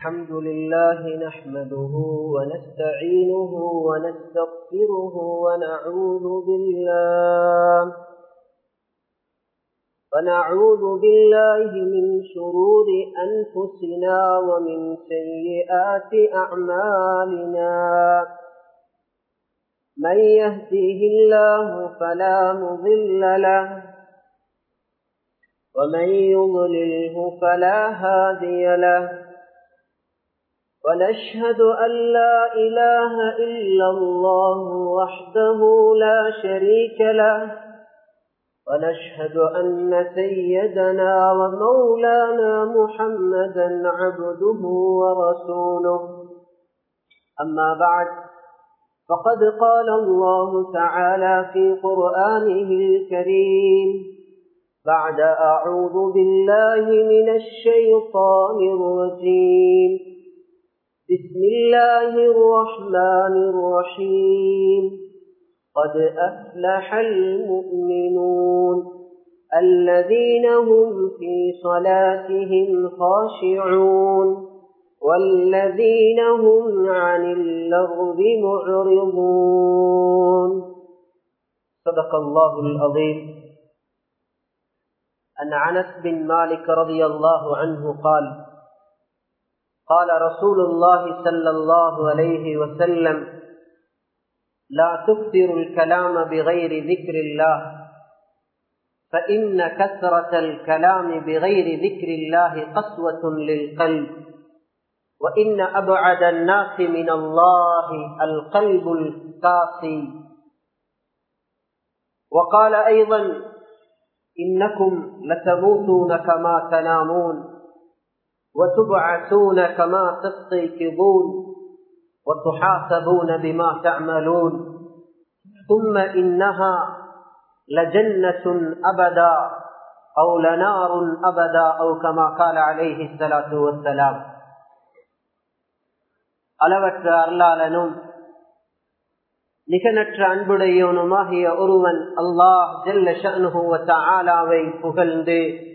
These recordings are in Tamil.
الحمد لله نحمده ونستعينه ونستغفره ونعوذ بالله ونعوذ بالله من شرور أنفسنا ومن سيئات أعمالنا من يهديه الله فلا مضل له ومن يضلله فلا هادي له ونشهد أن لا إله إلا الله وحده لا شريك له ونشهد أن سيدنا ومولانا محمدا عبده ورسوله أما بعد فقد قال الله تعالى في قرآنه الكريم بعد أعوذ بالله من الشيطان الرجيم بسم الله الرحمن الرحيم قد أفلح المؤمنون الذين هم في صلاتهم خاشعون والذين هم عن اللغو معرضون صدق الله العظيم أن عنس بن مالك رضي الله عنه قال قال رسول الله صلى الله عليه وسلم لا تكثر الكلام بغير ذكر الله فإن كثرة الكلام بغير ذكر الله قسوة للقلب وإن أبعد الناس من الله القلب القاسي وقال أيضا إنكم لتموتون كما تنامون وتبعثون كما تستيقظون وتحاسبون بما تعملون ثم إنها لجنة أبدا أو لنار أبدا أو كما قال عليه الصلاة والسلام அளவற்ற அருளாளனும் நிகனற்ற அன்புடையவனுமாகிய ஒருவன் அல்லாஹ் ஜெல்லாவை புகழ்ந்து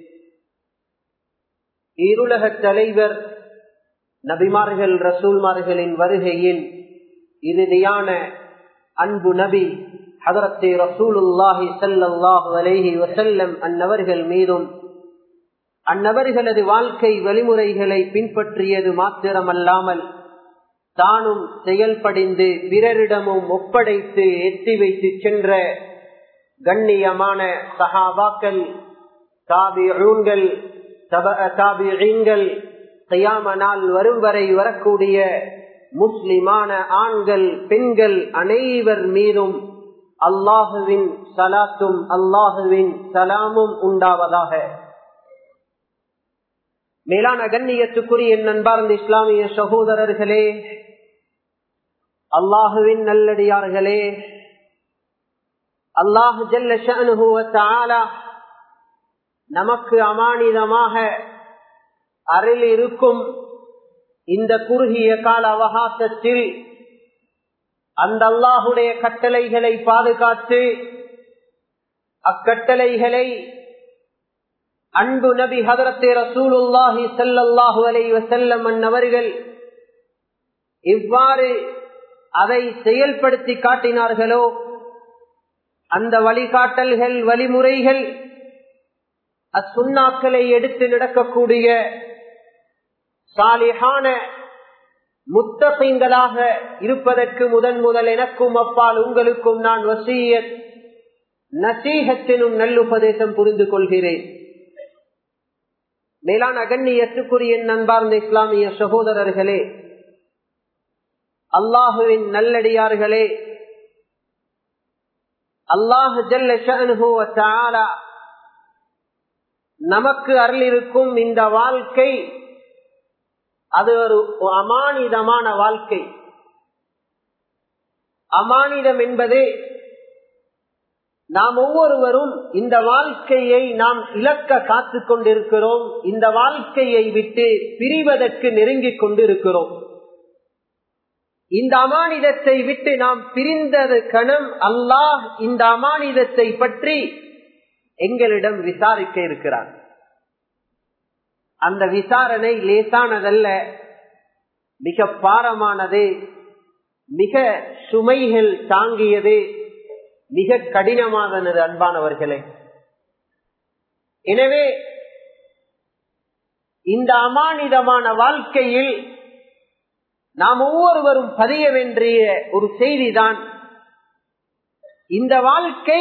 ஈருலக தலைவர் நபிமார்கள் ரசூல்மார்களின் வருகையில் இறுதியான அன்பு நபி ஹதரத்தே ரசூலுல்லாஹி சல்லாஹு அலேஹி வசல்லம் அந்நவர்கள் மீதும் அந்நவர்களது வாழ்க்கை வழிமுறைகளை பின்பற்றியது மாத்திரமல்லாமல் தானும் செயல்படிந்து பிறரிடமும் ஒப்படைத்து எத்தி வைத்து சென்ற கண்ணியமான சஹாபாக்கள் தாபிகள் தாபிகள் கையாம நாள் வரும் வரை வரக்கூடிய முஸ்லிமான ஆண்கள் பெண்கள் அனைவர் மீதும் அல்லாஹுவின் சலாத்தும் அல்லாஹுவின் சலாமும் உண்டாவதாக மேலான கண்ணியத்துக்குரிய நண்பார்ந்த இஸ்லாமிய சகோதரர்களே அல்லாஹுவின் நல்லடியார்களே அல்லாஹு ஜல்ல நமக்கு அமானிதமாக அருள் இருக்கும் இந்த குறுகிய கால அவகாசத்தில் அந்த அல்லாஹுடைய கட்டளைகளை பாதுகாத்து அக்கட்டளைகளை அன்பு நபி ஹதரத்தே ரசூலுல்லாஹி சல்லாஹு அலை வசல்லம் அன்னவர்கள் இவ்வாறு அதை செயல்படுத்தி காட்டினார்களோ அந்த வழிகாட்டல்கள் வழிமுறைகள் அசுண்ணாக்களை எடுத்து நடக்கக்கூடிய சாலிகான முத்தகைங்களாக இருப்பதற்கு முதன் முதல் எனக்கும் அப்பால் உங்களுக்கும் நான் வசிய நசீகத்தினும் நல்லுபதேசம் புரிந்து கொள்கிறேன் மேலான அகண்ணியத்துக்குரிய நண்பார்ந்த இஸ்லாமிய சகோதரர்களே அல்லாஹுவின் நல்லடியார்களே அல்லாஹு ஜல்ல நமக்கு அருளிருக்கும் இந்த வாழ்க்கை அது ஒரு அமானிதமான வாழ்க்கை அமானிதம் என்பது நாம் ஒவ்வொருவரும் இந்த வாழ்க்கையை நாம் இழக்க காத்து கொண்டிருக்கிறோம் இந்த வாழ்க்கையை விட்டு பிரிவதற்கு நெருங்கிக் கொண்டிருக்கிறோம் இந்த அமானிதத்தை விட்டு நாம் பிரிந்தது கணம் அல்லாஹ் இந்த அமானிதத்தை பற்றி எங்களிடம் விசாரிக்க இருக்கிறார் அந்த விசாரணை லேசானதல்ல மிக பாரமானது மிக சுமைகள் தாங்கியது மிக கடினமானது அன்பானவர்களே எனவே இந்த அமானிதமான வாழ்க்கையில் நாம் ஒவ்வொருவரும் பதிய வேண்டிய ஒரு செய்திதான் இந்த வாழ்க்கை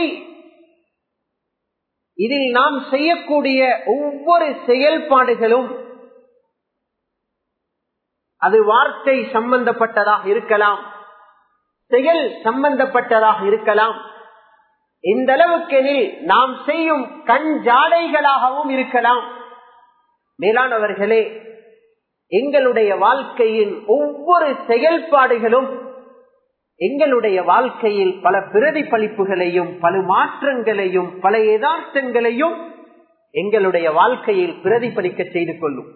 இதில் நாம் செய்யக்கூடிய ஒவ்வொரு செயல்பாடுகளும் அது வார்த்தை சம்பந்தப்பட்டதாக இருக்கலாம் செயல் சம்பந்தப்பட்டதாக இருக்கலாம் இந்த அளவுக்கெனில் நாம் செய்யும் கண் ஜாடைகளாகவும் இருக்கலாம் மேலானவர்களே எங்களுடைய வாழ்க்கையின் ஒவ்வொரு செயல்பாடுகளும் எங்களுடைய வாழ்க்கையில் பல பிரதிபலிப்புகளையும் பல மாற்றங்களையும் பல யதார்த்தங்களையும் எங்களுடைய வாழ்க்கையில் பிரதிபலிக்க செய்து கொள்ளும்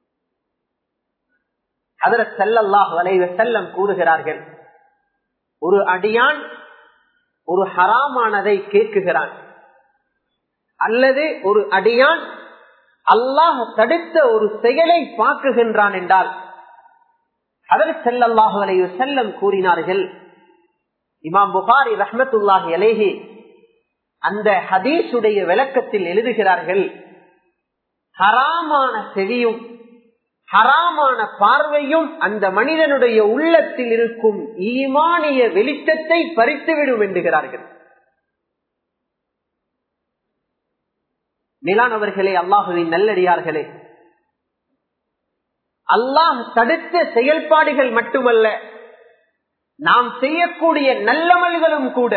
அதர செல்லல்லாஹ் வலைவ செல்லம் கூறுகிறார்கள் ஒரு அடியான் ஒரு ஹராமானதை கேட்குகிறான் அல்லது ஒரு அடியான் அல்லாஹ் தடுத்த ஒரு செயலை பார்க்குகின்றான் என்றால் அதர் செல்லல்லாஹு அலைய செல்லம் கூறினார்கள் இமாம் புகாரி ரஹமத்துல்லாஹி அலேஹி அந்த ஹதீஸுடைய விளக்கத்தில் எழுதுகிறார்கள் ஹராமான செவியும் ஹராமான பார்வையும் அந்த மனிதனுடைய உள்ளத்தில் இருக்கும் ஈமானிய வெளிச்சத்தை பறித்துவிடும் என்கிறார்கள் நிலானவர்களே அல்லாஹுவின் நல்லடியார்களே அல்லாஹ் தடுத்த செயல்பாடுகள் மட்டுமல்ல நாம் செய்யக்கூடிய நல்லமல்களும் கூட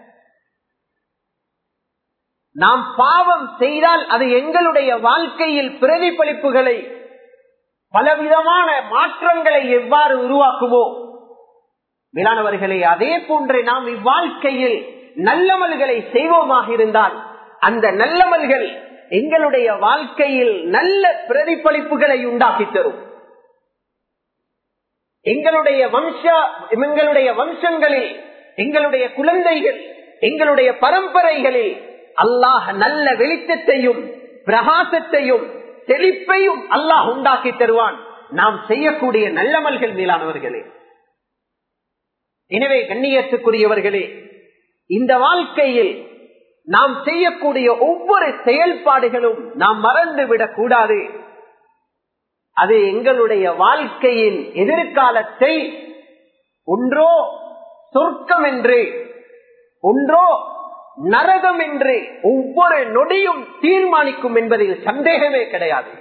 நாம் பாவம் செய்தால் அது எங்களுடைய வாழ்க்கையில் பிரதிபலிப்புகளை பலவிதமான மாற்றங்களை எவ்வாறு உருவாக்குமோ மேலானவர்களே அதே போன்று நாம் இவ்வாழ்க்கையில் நல்லமல்களை செய்வோமாக இருந்தால் அந்த நல்லமல்கள் எங்களுடைய வாழ்க்கையில் நல்ல பிரதிபலிப்புகளை உண்டாக்கி தரும் எங்களுடைய வம்ச எங்களுடைய வம்சங்களில் எங்களுடைய குழந்தைகள் எங்களுடைய பரம்பரைகளில் அல்லாஹ் நல்ல வெளிச்சத்தையும் பிரகாசத்தையும் செழிப்பையும் அல்லாஹ் உண்டாக்கி தருவான் நாம் செய்யக்கூடிய நல்லமல்கள் மேலானவர்களே எனவே கண்ணியத்துக்குரியவர்களே இந்த வாழ்க்கையில் நாம் செய்யக்கூடிய ஒவ்வொரு செயல்பாடுகளும் நாம் மறந்துவிடக் கூடாது அது எங்களுடைய வாழ்க்கையின் எதிர்காலத்தை ஒன்றோ சொர்க்கம் என்று ஒன்றோ நரகம் என்று ஒவ்வொரு நொடியும் தீர்மானிக்கும் என்பதில் சந்தேகமே கிடையாது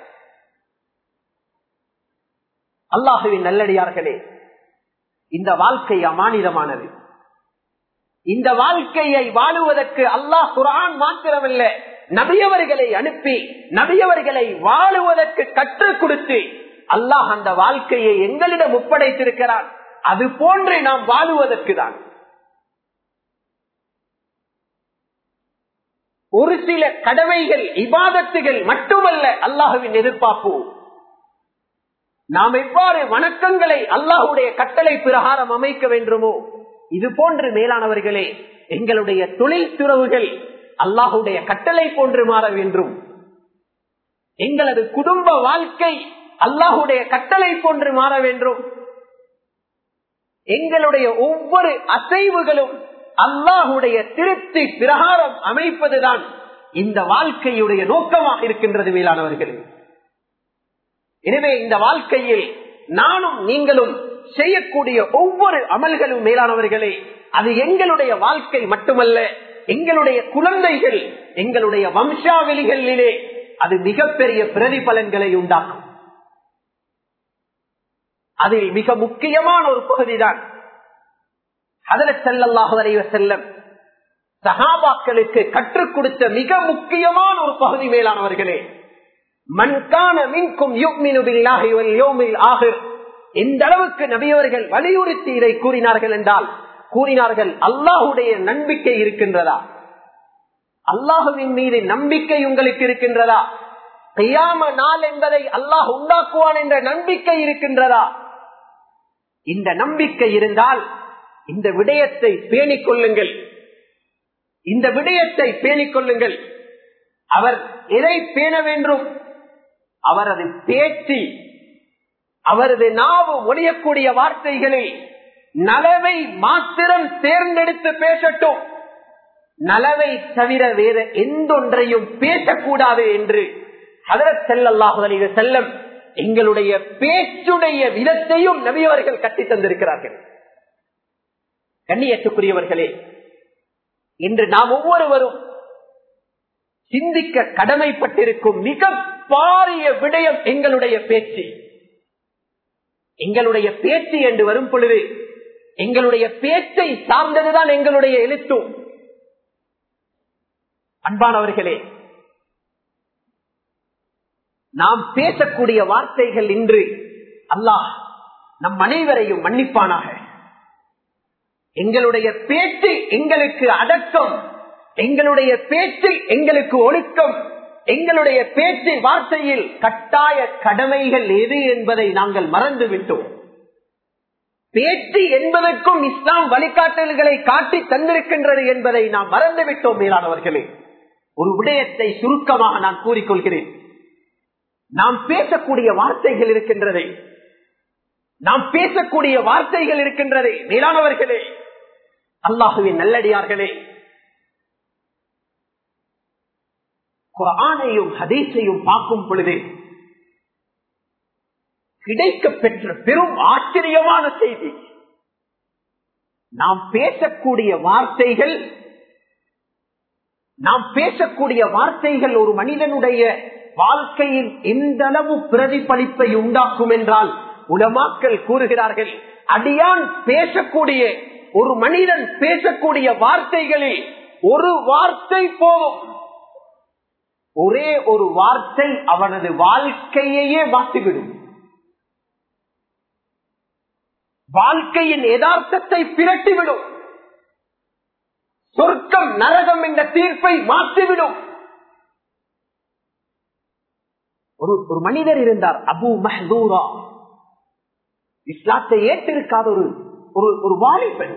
அல்லாஹுவின் நல்லடியார்களே இந்த வாழ்க்கை அமானிதமானது இந்த வாழ்க்கையை வாழுவதற்கு அல்லாஹ் குரான் மாத்திரமல்ல நபியவர்களை அனுப்பி நபியவர்களை வாழுவதற்கு கற்றுக் கொடுத்து அல்லாஹ் அந்த வாழ்க்கையை எங்களிடம் ஒப்படைத்திருக்கிறான் அது போன்று நாம் வாழுவதற்கு தான் ஒரு சில கடமைகள் இபாதத்துகள் மட்டுமல்ல அல்லாஹுவின் எதிர்பார்ப்பு நாம் எவ்வாறு வணக்கங்களை அல்லாஹுடைய கட்டளை பிரகாரம் அமைக்க வேண்டுமோ இது போன்று மேலானவர்களே எங்களுடைய தொழில் துறவுகள் அல்லாஹுடைய கட்டளை போன்று மாற வேண்டும் எங்களது குடும்ப வாழ்க்கை அல்லாஹுடைய கட்டளை போன்று மாற வேண்டும் எங்களுடைய ஒவ்வொரு அசைவுகளும் அல்லாஹுடைய திருப்தி பிரகாரம் அமைப்பதுதான் இந்த வாழ்க்கையுடைய நோக்கமாக இருக்கின்றது மேலானவர்களே எனவே இந்த வாழ்க்கையில் நானும் நீங்களும் செய்யக்கூடிய ஒவ்வொரு அமல்களும் மேலானவர்களே அது எங்களுடைய வாழ்க்கை மட்டுமல்ல எங்களுடைய குழந்தைகள் எங்களுடைய வம்சாவளிகளிலே அது மிகப்பெரிய பிரதிபலன்களை உண்டாக்கும் அதில் மிக முக்கியமான ஒரு பகுதிதான் அதில் செல்லல்லாக வரைவ செல்லம் சகாபாக்களுக்கு கற்றுக் கொடுத்த மிக முக்கியமான ஒரு பகுதி மேலானவர்களே மண்கான மின்கும் ஆகிர் எந்த அளவுக்கு நபியவர்கள் வலியுறுத்தி இதை கூறினார்கள் என்றால் கூறினார்கள் அல்லாஹுடைய நம்பிக்கை இருக்கின்றதா அல்லாஹுவின் மீது நம்பிக்கை உங்களுக்கு இருக்கின்றதா கையாம நாள் என்பதை அல்லாஹ் உண்டாக்குவான் என்ற நம்பிக்கை இருக்கின்றதா இந்த நம்பிக்கை இருந்தால் இந்த விடயத்தை பேணிக் கொள்ளுங்கள் இந்த விடயத்தை பேணிக் கொள்ளுங்கள் அவர் எதை பேண வேண்டும் அவர் அதை பேசி அவரது நாவு மொழியக்கூடிய வார்த்தைகளில் நலவை மாத்திரம் தேர்ந்தெடுத்து பேசட்டும் நலவை தவிர வேற எந்தொன்றையும் பேசக்கூடாது என்று ஹதரத் செல்லல்லாஹு அலைஹி செல்லம் எங்களுடைய பேச்சுடைய விதத்தையும் நபியவர்கள் கட்டித் தந்திருக்கிறார்கள் கண்ணியத்துக்குரியவர்களே இன்று நாம் ஒவ்வொருவரும் சிந்திக்க கடமைப்பட்டிருக்கும் மிக பாரிய விடயம் எங்களுடைய பேச்சு எங்களுடைய பேச்சு என்று வரும் பொழுது எங்களுடைய பேச்சை சார்ந்ததுதான் எங்களுடைய எழுத்தும் அன்பானவர்களே நாம் பேசக்கூடிய வார்த்தைகள் இன்று அல்லாஹ் நம் அனைவரையும் மன்னிப்பானாக எங்களுடைய பேச்சு எங்களுக்கு அடக்கம் எங்களுடைய பேச்சு எங்களுக்கு ஒழுக்கம் எங்களுடைய பேச்சு வார்த்தையில் கட்டாய கடமைகள் எது என்பதை நாங்கள் மறந்து விட்டோம் பேச்சு என்பதற்கும் இஸ்லாம் வழிகாட்டல்களை காட்டி தந்திருக்கின்றது என்பதை நாம் மறந்து விட்டோம் மேலானவர்களே ஒரு விடயத்தை சுருக்கமாக நான் கூறிக்கொள்கிறேன் நாம் பேசக்கூடிய வார்த்தைகள் இருக்கின்றதே நாம் பேசக்கூடிய வார்த்தைகள் இருக்கின்றதே மேலானவர்களே அல்லாஹுவின் நல்லடியார்களே குரானையும் ஹதீஸையும் பார்க்கும் பொழுது கிடைக்க பெற்ற பெரும் ஆச்சரியமான செய்தி நாம் பேசக்கூடிய வார்த்தைகள் நாம் பேசக்கூடிய வார்த்தைகள் ஒரு மனிதனுடைய வாழ்க்கையில் எந்த அளவு பிரதிபலிப்பை உண்டாக்கும் என்றால் உலமாக்கள் கூறுகிறார்கள் அடியான் பேசக்கூடிய ஒரு மனிதன் பேசக்கூடிய வார்த்தைகளில் ஒரு வார்த்தை போதும் ஒரே ஒரு வார்த்தை அவனது வாழ்க்கையையே மாற்றிவிடும் வாழ்க்கையின் யதார்த்தத்தை பிரட்டிவிடும் சொர்க்கம் நரகம் என்ற தீர்ப்பை மாற்றிவிடும் ஒரு ஒரு மனிதர் இருந்தார் அபு மஹூரா இஸ்லாத்தை ஏற்றிருக்காத ஒரு ஒரு ஒரு வாலிபன்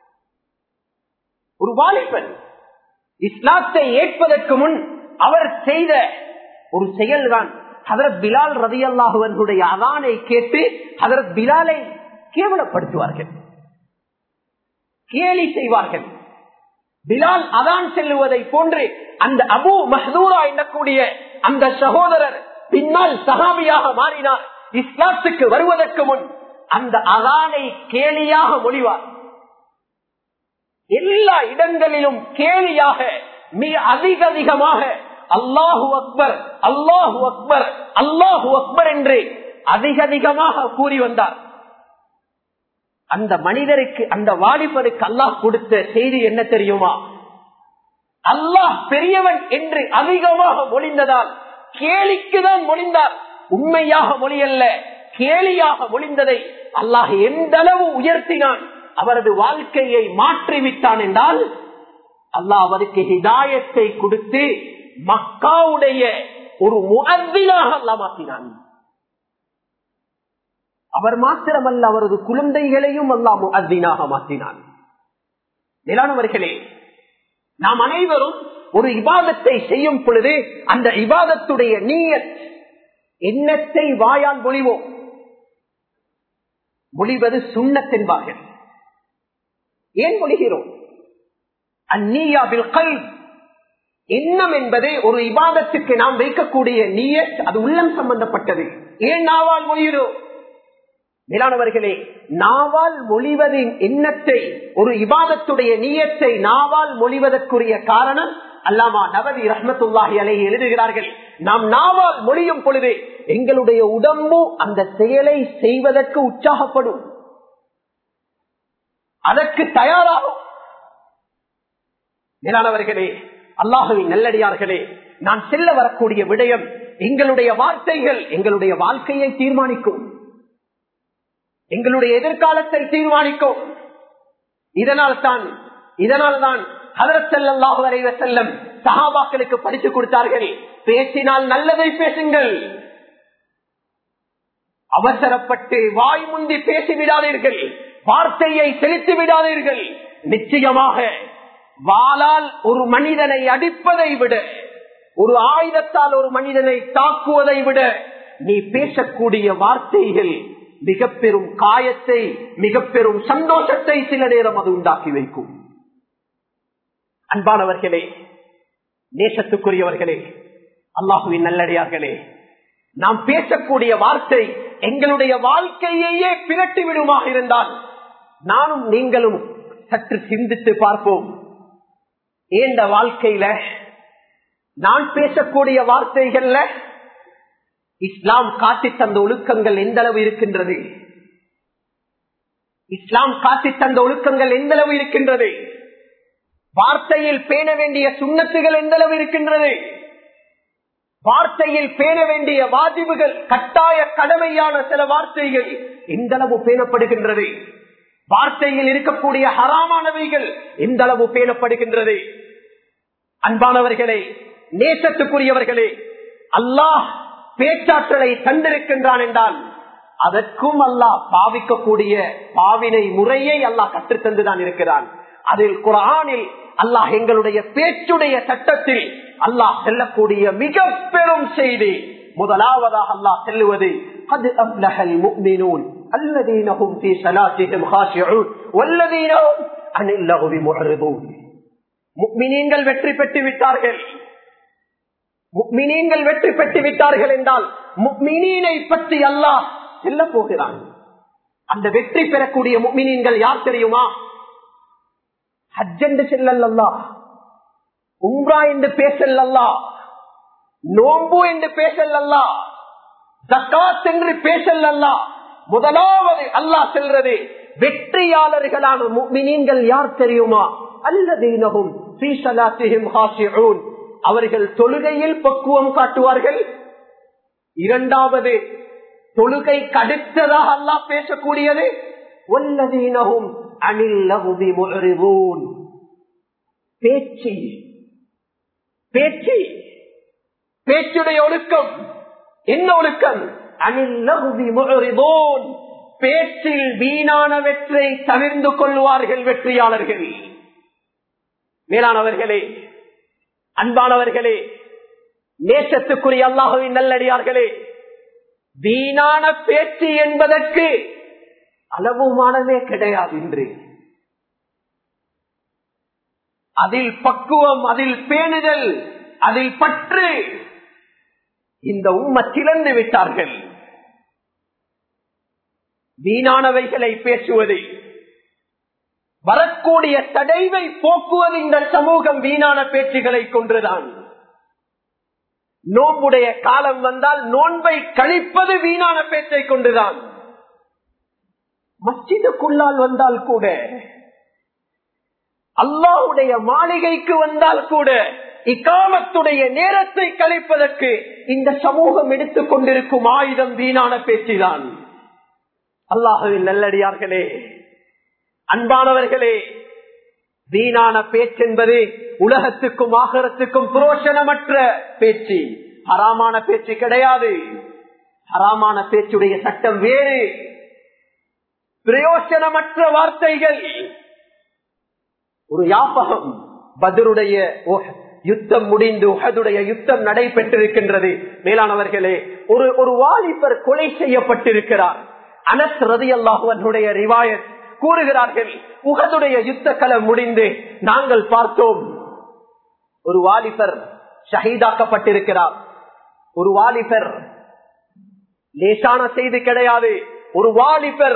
ஒரு வாலிபன் இஸ்லாத்தை ஏற்பதற்கு முன் அவர் செய்த ஒரு செயல்தான் ஹதரத் பிலால் ரதி அல்லாஹுவனுடைய அதானை கேட்டு ஹதரத் பிலாலை கேவலப்படுத்துவார்கள் கேலி செய்வார்கள் பிலால் அதான் செல்லுவதை போன்று அந்த அபு மஹூரா எண்ணக்கூடிய அந்த சகோதரர் பின்னால் சகாபியாக மாறினார் இஸ்லாத்துக்கு வருவதற்கு முன் அந்த அதானை கேலியாக மொழிவார் எல்லா இடங்களிலும் கேலியாக மிக அதிக அதிகமாக அல்லாஹு அக்பர் அல்லாஹு அக்பர் அல்லாஹு அக்பர் என்று அதிக அதிகமாக கூறி வந்தார் அந்த மனிதருக்கு அந்த வாலிபருக்கு அல்லாஹ் கொடுத்த செய்தி என்ன தெரியுமா அல்லாஹ் பெரியவன் என்று அதிகமாக மொழிந்ததால் கேலிக்குதான் மொழிந்தார் உண்மையாக மொழியல்ல கேலியாக மொழிந்ததை அல்லாஹ் எந்த அளவு உயர்த்தினான் அவரது வாழ்க்கையை மாற்றிவிட்டான் என்றால் அல்லாஹ் அவருக்கு ஹிதாயத்தை கொடுத்து மக்காவுடைய ஒரு முகத்தினாக அல்லா மாற்றினான் அவர் மாத்திரமல்ல அவரது குழந்தைகளையும் அல்லா முகத்தினாக மாற்றினான் நிலானவர்களே நாம் அனைவரும் ஒரு இபாதத்தை செய்யும் பொழுது அந்த இபாதத்துடைய நீயத் எண்ணத்தை வாயால் மொழிவோம் மொழிவது சுண்ணத்தென்பார்கள் ஏன் மொழிகிறோம் அந்நியாவில் கல் எண்ணம் என்பது ஒரு இபாதத்துக்கு நாம் வைக்கக்கூடிய நீயத் அது உள்ளம் சம்பந்தப்பட்டது ஏன் நாவால் மொழிகிறோம் மேலானவர்களே நாவால் மொழிவதின் எண்ணத்தை ஒரு இபாதத்துடைய நீயத்தை நாவால் மொழிவதற்குரிய காரணம் அல்லாமா நபதி ரஹமத்துல்லாஹி அலை எழுதுகிறார்கள் நாம் நாவால் மொழியும் பொழுது எங்களுடைய உடம்பு அந்த செயலை செய்வதற்கு உற்சாகப்படும் அதற்கு தயாராகும் மேலானவர்களே அல்லாஹுவின் நல்லடியார்களே நான் செல்ல வரக்கூடிய விடயம் எங்களுடைய வார்த்தைகள் எங்களுடைய வாழ்க்கையை தீர்மானிக்கும் எங்களுடைய எதிர்காலத்தை தீர்மானிக்கும் இதனால் தான் இதனால் தான் ஹதரத்தல்லாஹு அலைவ செல்லம் சஹாபாக்களுக்கு படித்து கொடுத்தார்கள் பேசினால் நல்லதை பேசுங்கள் அவசரப்பட்டு வாய் முந்தி பேசிவிடாதீர்கள் வார்த்தையை செலுத்தி விடாதீர்கள் நிச்சயமாக வாளால் ஒரு மனிதனை அடிப்பதை விட ஒரு ஆயுதத்தால் ஒரு மனிதனை தாக்குவதை விட நீ பேசக்கூடிய வார்த்தைகள் மிக பெரும் காயத்தை மிக பெரும் சந்தோஷத்தை சில நேரம் அது உண்டாக்கி வைக்கும் அன்பானவர்களே நேசத்துக்குரியவர்களே அல்லாஹுவின் நல்லடியார்களே நாம் பேசக்கூடிய வார்த்தை எங்களுடைய வாழ்க்கையையே பிரட்டி விடுமாக இருந்தால் நானும் நீங்களும் சற்று சிந்தித்து பார்ப்போம் ஏண்ட வாழ்க்கையில நான் பேசக்கூடிய வார்த்தைகள்ல இஸ்லாம் காட்டி தந்த ஒழுக்கங்கள் எந்த அளவு இருக்கின்றது இஸ்லாம் காட்டி தந்த ஒழுக்கங்கள் எந்த அளவு இருக்கின்றது வார்த்தையில் பேண வேண்டிய சுண்ணத்துகள் எந்த அளவு இருக்கின்றது வார்த்தையில் பேண வேண்டிய வாஜிபுகள் கட்டாய கடமையான சில வார்த்தைகள் எந்த அளவு பேணப்படுகின்றது வார்த்தையில் இருக்கக்கூடிய ஹராமானவைகள் எந்த அளவு பேணப்படுகின்றது அன்பானவர்களே நேசத்துக்குரியவர்களே அல்லாஹ் பேச்சாற்றலை தந்திருக்கின்றான் என்றால் அதற்கும் அல்லாஹ் பாவிக்கக்கூடிய பாவினை முறையை அல்லாஹ் கற்றுத்தந்துதான் இருக்கிறான் அதில் குரானில் அல்லாஹ் எங்களுடைய பேச்சுடைய சட்டத்தில் அல்லாஹ் செல்லக்கூடிய மிக பெரும் செய்தி முதலாவதாக அல்லாஹ் செல்லுவது قد أفلح المؤمنون الذين هم في صلاتهم خاشعون والذين هم عن اللغو معرضون முக்மினீங்கள் வெற்றி பெற்று விட்டார்கள் முக்மினீங்கள் வெற்றி பெற்று விட்டார்கள் என்றால் முக்மினீனை பற்றி அல்லாஹ் செல்ல போகிறான் அந்த வெற்றி பெறக்கூடிய முக்மினீன்கள் யார் தெரியுமா ஹஜ் என்று செல்லல்லா உம்ரா என்று பேசல்லா நோம்பு என்று பேசல்லா ஜக்காத் என்று பேசல்லா முதலாவது அல்லாஹ் செல்றது வெற்றியாளர்களான முக்மினீன்கள் யார் தெரியுமா அல்லதீனகும் அவர்கள் தொழுகையில் பக்குவம் காட்டுவார்கள் இரண்டாவது தொழுகை கடுத்ததாக அல்லாஹ் பேசக்கூடியது ஒல்லதீனகும் அனில் பேச்சு பேச்சு பேச்சுடைய ஒழுக்கம் என்ன ஒழுக்கம் அனில் பேச்சில் வீணானவற்றை தவிர்ந்து கொள்வார்கள் வெற்றியாளர்கள் மேலானவர்களே அன்பானவர்களே நேசத்துக்குரிய அல்லாஹுவின் நல்லடியார்களே வீணான பேச்சு என்பதற்கு அளவுமானமே கிடையாது இன்று அதில் பக்குவம் அதில் பேணுதல் அதில் பற்று இந்த உம்ம திறந்து விட்டார்கள் வீணானவைகளை பேசுவது வரக்கூடிய தடைவை போக்குவது இந்த சமூகம் வீணான பேச்சுகளை கொன்றுதான் நோம்புடைய காலம் வந்தால் நோன்பை கழிப்பது வீணான பேச்சை கொண்டுதான் மஸ்ஜிதுக்குள்ளால் வந்தால் கூட அல்லாவுடைய மாளிகைக்கு வந்தால் கூட இக்காமத்துடைய நேரத்தை கழிப்பதற்கு இந்த சமூகம் எடுத்துக் கொண்டிருக்கும் ஆயுதம் வீணான பேச்சுதான் அல்லாஹுவின் நல்லடியார்களே அன்பானவர்களே வீணான பேச்சென்பது உலகத்துக்கும் ஆகரத்துக்கும் புரோஷனமற்ற பேச்சு ஹராமான பேச்சு கிடையாது ஹராமான பேச்சுடைய சட்டம் வேறு பிரயோசனமற்ற வார்த்தைகள் ஒரு யாபகம் பதிலுடைய யுத்தம் முடிந்து உகதுடைய யுத்தம் நடைபெற்றிருக்கின்றது மேலானவர்களே ஒரு ஒரு வாலிபர் கொலை செய்யப்பட்டிருக்கிறார் அனஸ் ரதி அல்லாஹுவனுடைய ரிவாயத் கூறுகிறார்கள் உகதுடைய யுத்த களம் முடிந்து நாங்கள் பார்த்தோம் ஒரு வாலிபர் ஷஹீதாக்கப்பட்டிருக்கிறார் ஒரு வாலிபர் லேசான செய்தி கிடையாது ஒரு வாலிபர்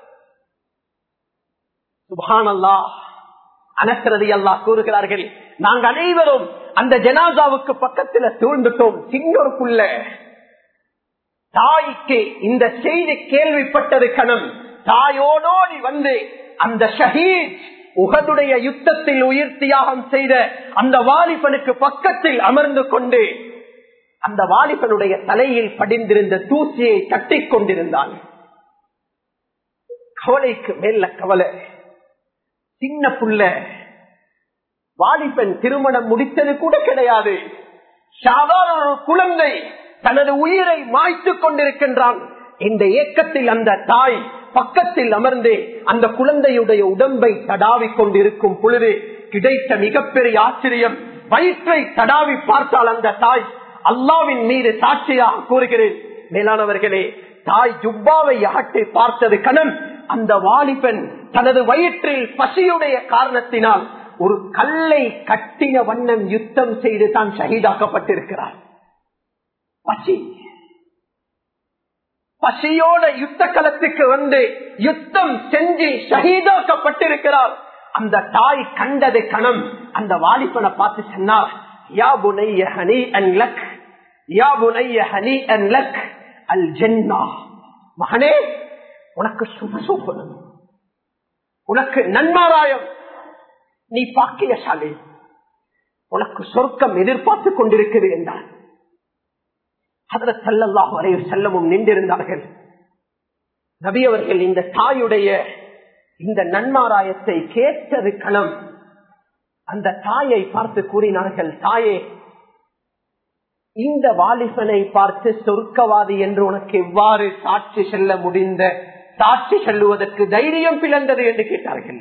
சுபான் அல்லா அனஸ்ரதி அல்லாஹ் கூறுகிறார்கள் நாங்கள் அனைவரும் அந்த ஜனாசாவுக்கு பக்கத்துல சூழ்ந்துட்டோம் சிங்கருக்குள்ள தாய்க்கு இந்த செய்தி கேள்விப்பட்டது கணம் தாயோடோடி வந்து அந்த ஷஹீத் உகதுடைய யுத்தத்தில் உயிர் தியாகம் செய்த அந்த வாலிபனுக்கு பக்கத்தில் அமர்ந்து கொண்டு அந்த வாலிபனுடைய தலையில் படிந்திருந்த தூசியை தட்டிக் கொண்டிருந்தான் கவலைக்கு மேல கவலை சின்ன புள்ள வாலிபன் திருமணம் முடித்தது கூட கிடையாது சாதாரண ஒரு குழந்தை தனது உயிரை மாய்த்துக் கொண்டிருக்கின்றான் இந்த ஏக்கத்தில் அந்த தாய் பக்கத்தில் அமர்ந்து அந்த குழந்தையுடைய உடம்பை தடாவிக் கொண்டிருக்கும் பொழுது கிடைத்த மிகப்பெரிய ஆச்சரியம் வயிற்றை தடாவி பார்த்தால் அந்த தாய் அல்லாவின் மீது சாட்சியாக கூறுகிறேன் மேலானவர்களே தாய் ஜுப்பாவை அகட்டி பார்த்தது கணம் அந்த வாலிபன் தனது வயிற்றில் பசியுடைய காரணத்தினால் ஒரு கல்லை கட்டின வண்ணம் யுத்தம் செய்து தான் ஷஹீதாக்கப்பட்டிருக்கிறார் பசி பசியோட யுத்த களத்துக்கு வந்து யுத்தம் செஞ்சு ஷஹீதாக்கப்பட்டிருக்கிறார் அந்த தாய் கண்டது கணம் அந்த வாலிபனை பார்த்து சொன்னார் யா புனைய ஹனி அன் லக் யா புனைய ஹனி அன் லக் அல் ஜென்னா மகனே உனக்கு சுபசூப்பனம் உனக்கு நன்மாராயம் நீ பாக்கியசாலி உனக்கு சொர்க்கம் எதிர்பார்த்து கொண்டிருக்கிறது என்றார் அதில் செல்லல்லாஹ் வரைய செல்லவும் நின்றிருந்தார்கள் நபி அவர்கள் இந்த தாயுடைய இந்த நன்மாராயத்தை கேட்டது களம் அந்த தாயை பார்த்து கூறினார்கள் தாயே இந்த வாலிபனை பார்த்து சொர்க்கவாதி என்று உனக்கு எவ்வாறு சாட்சி செல்ல முடிந்த சாட்சி செல்லுவதற்கு தைரியம் பிளந்தது என்று கேட்டார்கள்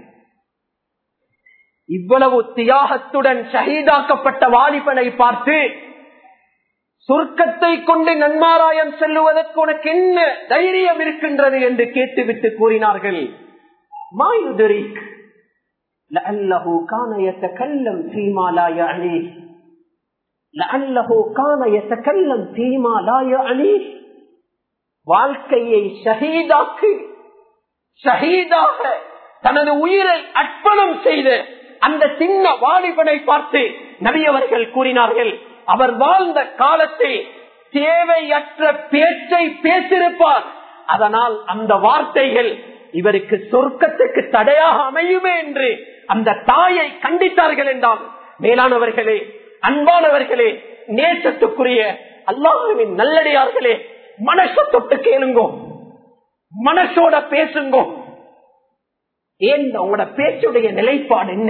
இவ்வளவு தியாகத்துடன் ஷஹீதாக்கப்பட்ட வாலிபனை பார்த்து சொர்க்கத்தை கொண்டு நன்மாராயம் செல்லுவதற்கு உனக்கு என்ன தைரியம் இருக்கின்றது என்று கேட்டுவிட்டு கூறினார்கள் மாயுதரிக் لعله كان يتكلم فيما لا يعنيه لعله كان يتكلم فيما لا يعنيه வாழ்க்கையை ஷஹீதாக்கு ஷஹீதாக தனது உயிரை அர்ப்பணம் செய்த அந்த சின்ன வாலிபனை பார்த்து நபியவர்கள் கூறினார்கள் அவர் வாழ்ந்த காலத்தில் தேவையற்ற பேச்சை பேசிருப்பார் அதனால் அந்த வார்த்தைகள் இவருக்கு சொர்க்கத்துக்கு தடையாக அமையுமே என்று அந்த தாயை கண்டித்தார்கள் என்றால் மேலானவர்களே அன்பானவர்களே நேசத்துக்குரிய அல்லாஹுவின் நல்லடியார்களே மனசை தொட்டு கேளுங்கோ மனசோட பேசுங்கோ ஏன் உங்களோட பேச்சுடைய நிலைப்பாடு என்ன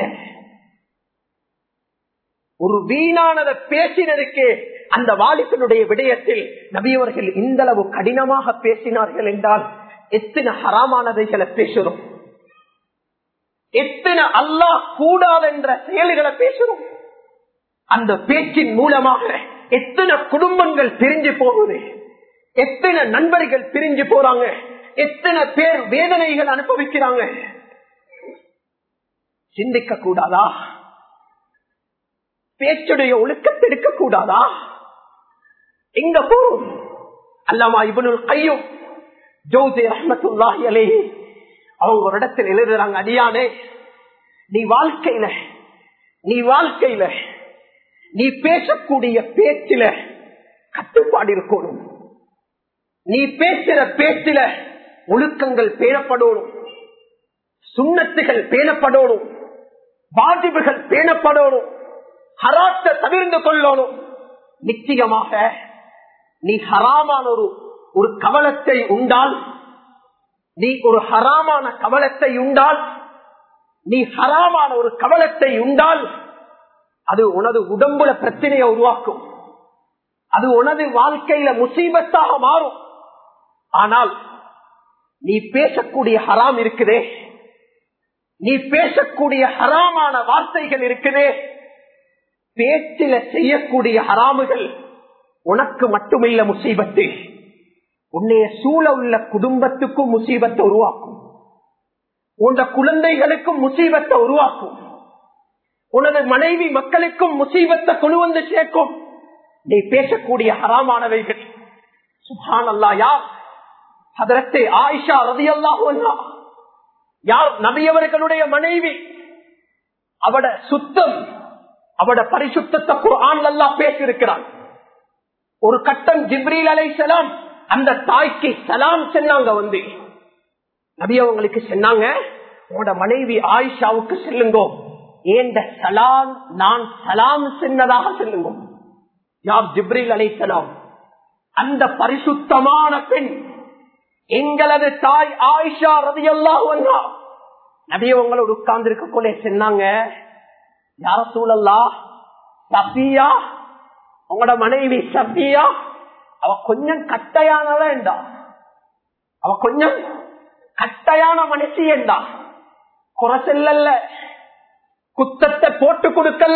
ஒரு வீணானதை பேசினருக்கு அந்த வாலிபனுடைய விடயத்தில் நபியவர்கள் இந்த அளவு கடினமாக பேசினார்கள் என்றால் எத்தனை ஹராமானதைகளை பேசுறோம் எத்தனை அல்லாஹ் கூடாது என்ற செயல்களை பேசுறோம் அந்த பேச்சின் மூலமாக எத்தனை குடும்பங்கள் பிரிஞ்சு போகுது எத்தனை நண்பர்கள் பிரிஞ்சு போறாங்க எத்தனை பேர் வேதனைகள் அனுபவிக்கிறாங்க சிந்திக்க கூடாதா பேச்சுடைய ஒழுக்கத்தை எடுக்க கூடாதா எங்க போறோம் அல்லாமா இவனுள் கையும் ஜோதி ரஹமத்துல்லாஹி அலேஹி அவங்க ஒரு இடத்தில் எழுதுறாங்க அடியானே நீ வாழ்க்கையில நீ வாழ்க்கையில நீ பேசக்கூடிய பேச்சில கட்டுப்பாடு இருக்கணும் நீ பேசுற பேச்சில ஒழுக்கங்கள் பேணப்படணும் சுண்ணத்துகள் பேணப்படணும் வாஜிபுகள் பேணப்படணும் ஹராத்தை தவிர்ந்து கொள்ளணும் நிச்சயமாக நீ ஹராமான ஒரு ஒரு கவலத்தை உண்டால் நீ ஒரு ஹராமான கவலத்தை உண்டால் நீ ஹராமான ஒரு கவலத்தை உண்டால் அது உனது உடம்புல பிரச்சனையை உருவாக்கும் அது உனது வாழ்க்கையில முசீபத்தாக மாறும் ஆனால் நீ பேசக்கூடிய ஹராம் இருக்குதே நீ பேசக்கூடிய ஹராமான வார்த்தைகள் இருக்குதே பேச்சில செய்யக்கூடிய ஹராமுகள் உனக்கு மட்டுமில்ல முசீபத்து உன்னைய சூழ உள்ள குடும்பத்துக்கும் முசீபத்தை உருவாக்கும் உன் குழந்தைகளுக்கும் முசீபத்தை உருவாக்கும் உனது மனைவி மக்களுக்கும் முசீபத்தை கொண்டு வந்து சேர்க்கும் நீ பேசக்கூடிய ஹராமானவைகள் சுஹான் அல்லா யார் அதரத்தை ஆயிஷா ரதி அல்லாஹ் யார் நபியவர்களுடைய மனைவி அவட சுத்தம் அவட பரிசுத்தத்தை குரான் அல்லா பேசியிருக்கிறான் ஒரு கட்டம் ஜிப்ரீல் அலை சலாம் அந்த தாய்க்கு சலாம் சொன்னாங்க வந்து நபி அவங்களுக்கு சொன்னாங்க உங்களோட மனைவி ஆயிஷாவுக்கு செல்லுங்கோ ஏண்ட சலாம் நான் சலாம் சென்னதாக செல்லுங்க யார் ஜிப்ரீல் அலை சலாம் அந்த பரிசுத்தமான பெண் எங்களது தாய் ஆயிஷா ரதி அல்லா நபி உங்களோட உட்கார்ந்து இருக்க கொள்ள சொன்னாங்க யார சூழல்லா சபியா உங்களோட மனைவி சபியா அவ கொஞ்சம் கட்டையான வேண்டா அவ கொஞ்சம் கட்டையான மனுஷி என்றா குறை செல்லல்ல குத்தத்தை போட்டு கொடுக்கல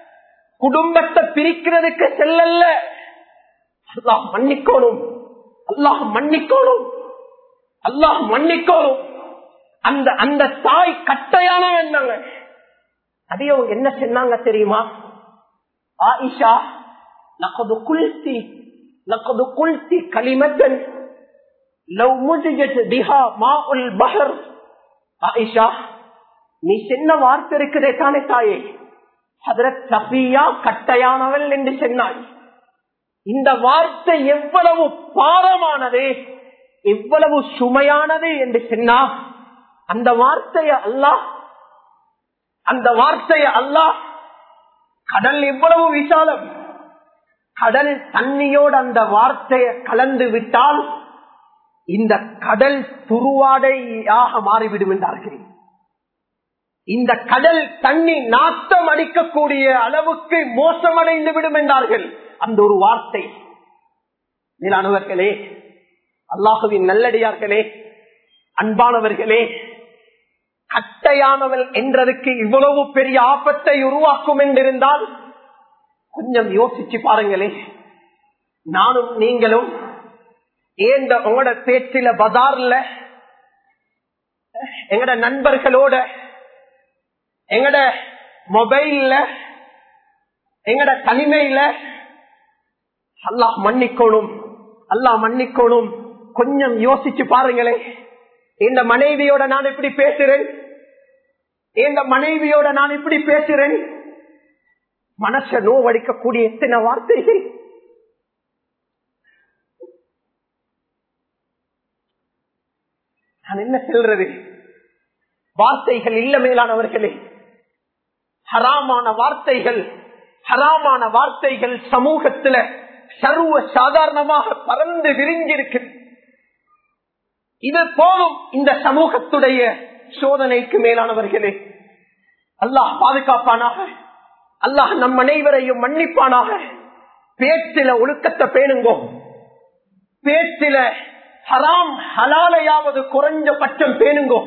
குடும்பத்தை பிரிக்கிறதுக்கு செல்லல்ல அல்லாஹ் மன்னிக்கணும் அல்லாஹ் மன்னிக்கணும் அல்லாஹ் மன்னிக்கணும் அந்த அந்த தாய் கட்டையான என்னங்க அதே அவங்க என்ன சொன்னாங்க தெரியுமா ஆயிஷா லக்கது குல்தி லக்கது குல்தி கலிமத்தன் லவ் முஜிஜத் பிஹா மாஉல் பஹர் ஆயிஷா நீ சின்ன வார்த்தை இருக்கிறே தானே தாயே ஹதரத் சஃபியா கட்டையானவள் என்று சொன்னாய் இந்த வார்த்தை எவ்வளவு பாரமானது எவ்வளவு சுமையானது என்று சொன்னா அந்த வார்த்தைய அல்லாஹ் அந்த வார்த்தைய அல்லாஹ் கடல் எவ்வளவு விசாலம் கடல் தண்ணியோடு அந்த வார்த்தையை கலந்து விட்டால் இந்த கடல் துருவாடையாக மாறிவிடும் என்றார்கள் இந்த கடல் தண்ணி நாத்தம் அடிக்கக்கூடிய அளவுக்கு மோசமடைந்து விடும் என்றார்கள் அந்த ஒரு வார்த்தை மேலானவர்களே அல்லாஹுவின் நல்லடியார்களே அன்பானவர்களே கட்டையானவள் என்றதுக்கு இவ்வளவு பெரிய ஆபத்தை உருவாக்கும் என்றிருந்தால் கொஞ்சம் யோசிச்சு பாருங்களே நானும் நீங்களும் ஏந்த உங்களோட பேச்சில பஜார்ல எங்கட நண்பர்களோட எங்கட மொபைல்ல எங்கட தனிமையில அல்லாஹ் மன்னிக்கணும் அல்லாஹ் மன்னிக்கணும் கொஞ்சம் யோசிச்சு பாருங்களே இந்த மனைவியோட நான் எப்படி பேசுறேன் இந்த மனைவியோட நான் எப்படி பேசுறேன் மனச நோவடிக்கக்கூடிய எத்தனை வார்த்தைகள் நான் என்ன சொல்றது வார்த்தைகள் இல்ல மேலானவர்களே ஹராமான வார்த்தைகள் ஹராமான வார்த்தைகள் சமூகத்துல சர்வ சாதாரணமாக பறந்து விரிஞ்சிருக்கு இது போலும் இந்த சமூகத்துடைய சோதனைக்கு மேலானவர்களே அல்லாஹ் பாதுகாப்பானாக அல்லாஹ் நம் அனைவரையும் மன்னிப்பானாக பேச்சில ஒழுக்கத்தை பேணுங்கோ பேச்சில ஹராம் ஹலாலையாவது குறைஞ்சபட்சம் பேணுங்கோ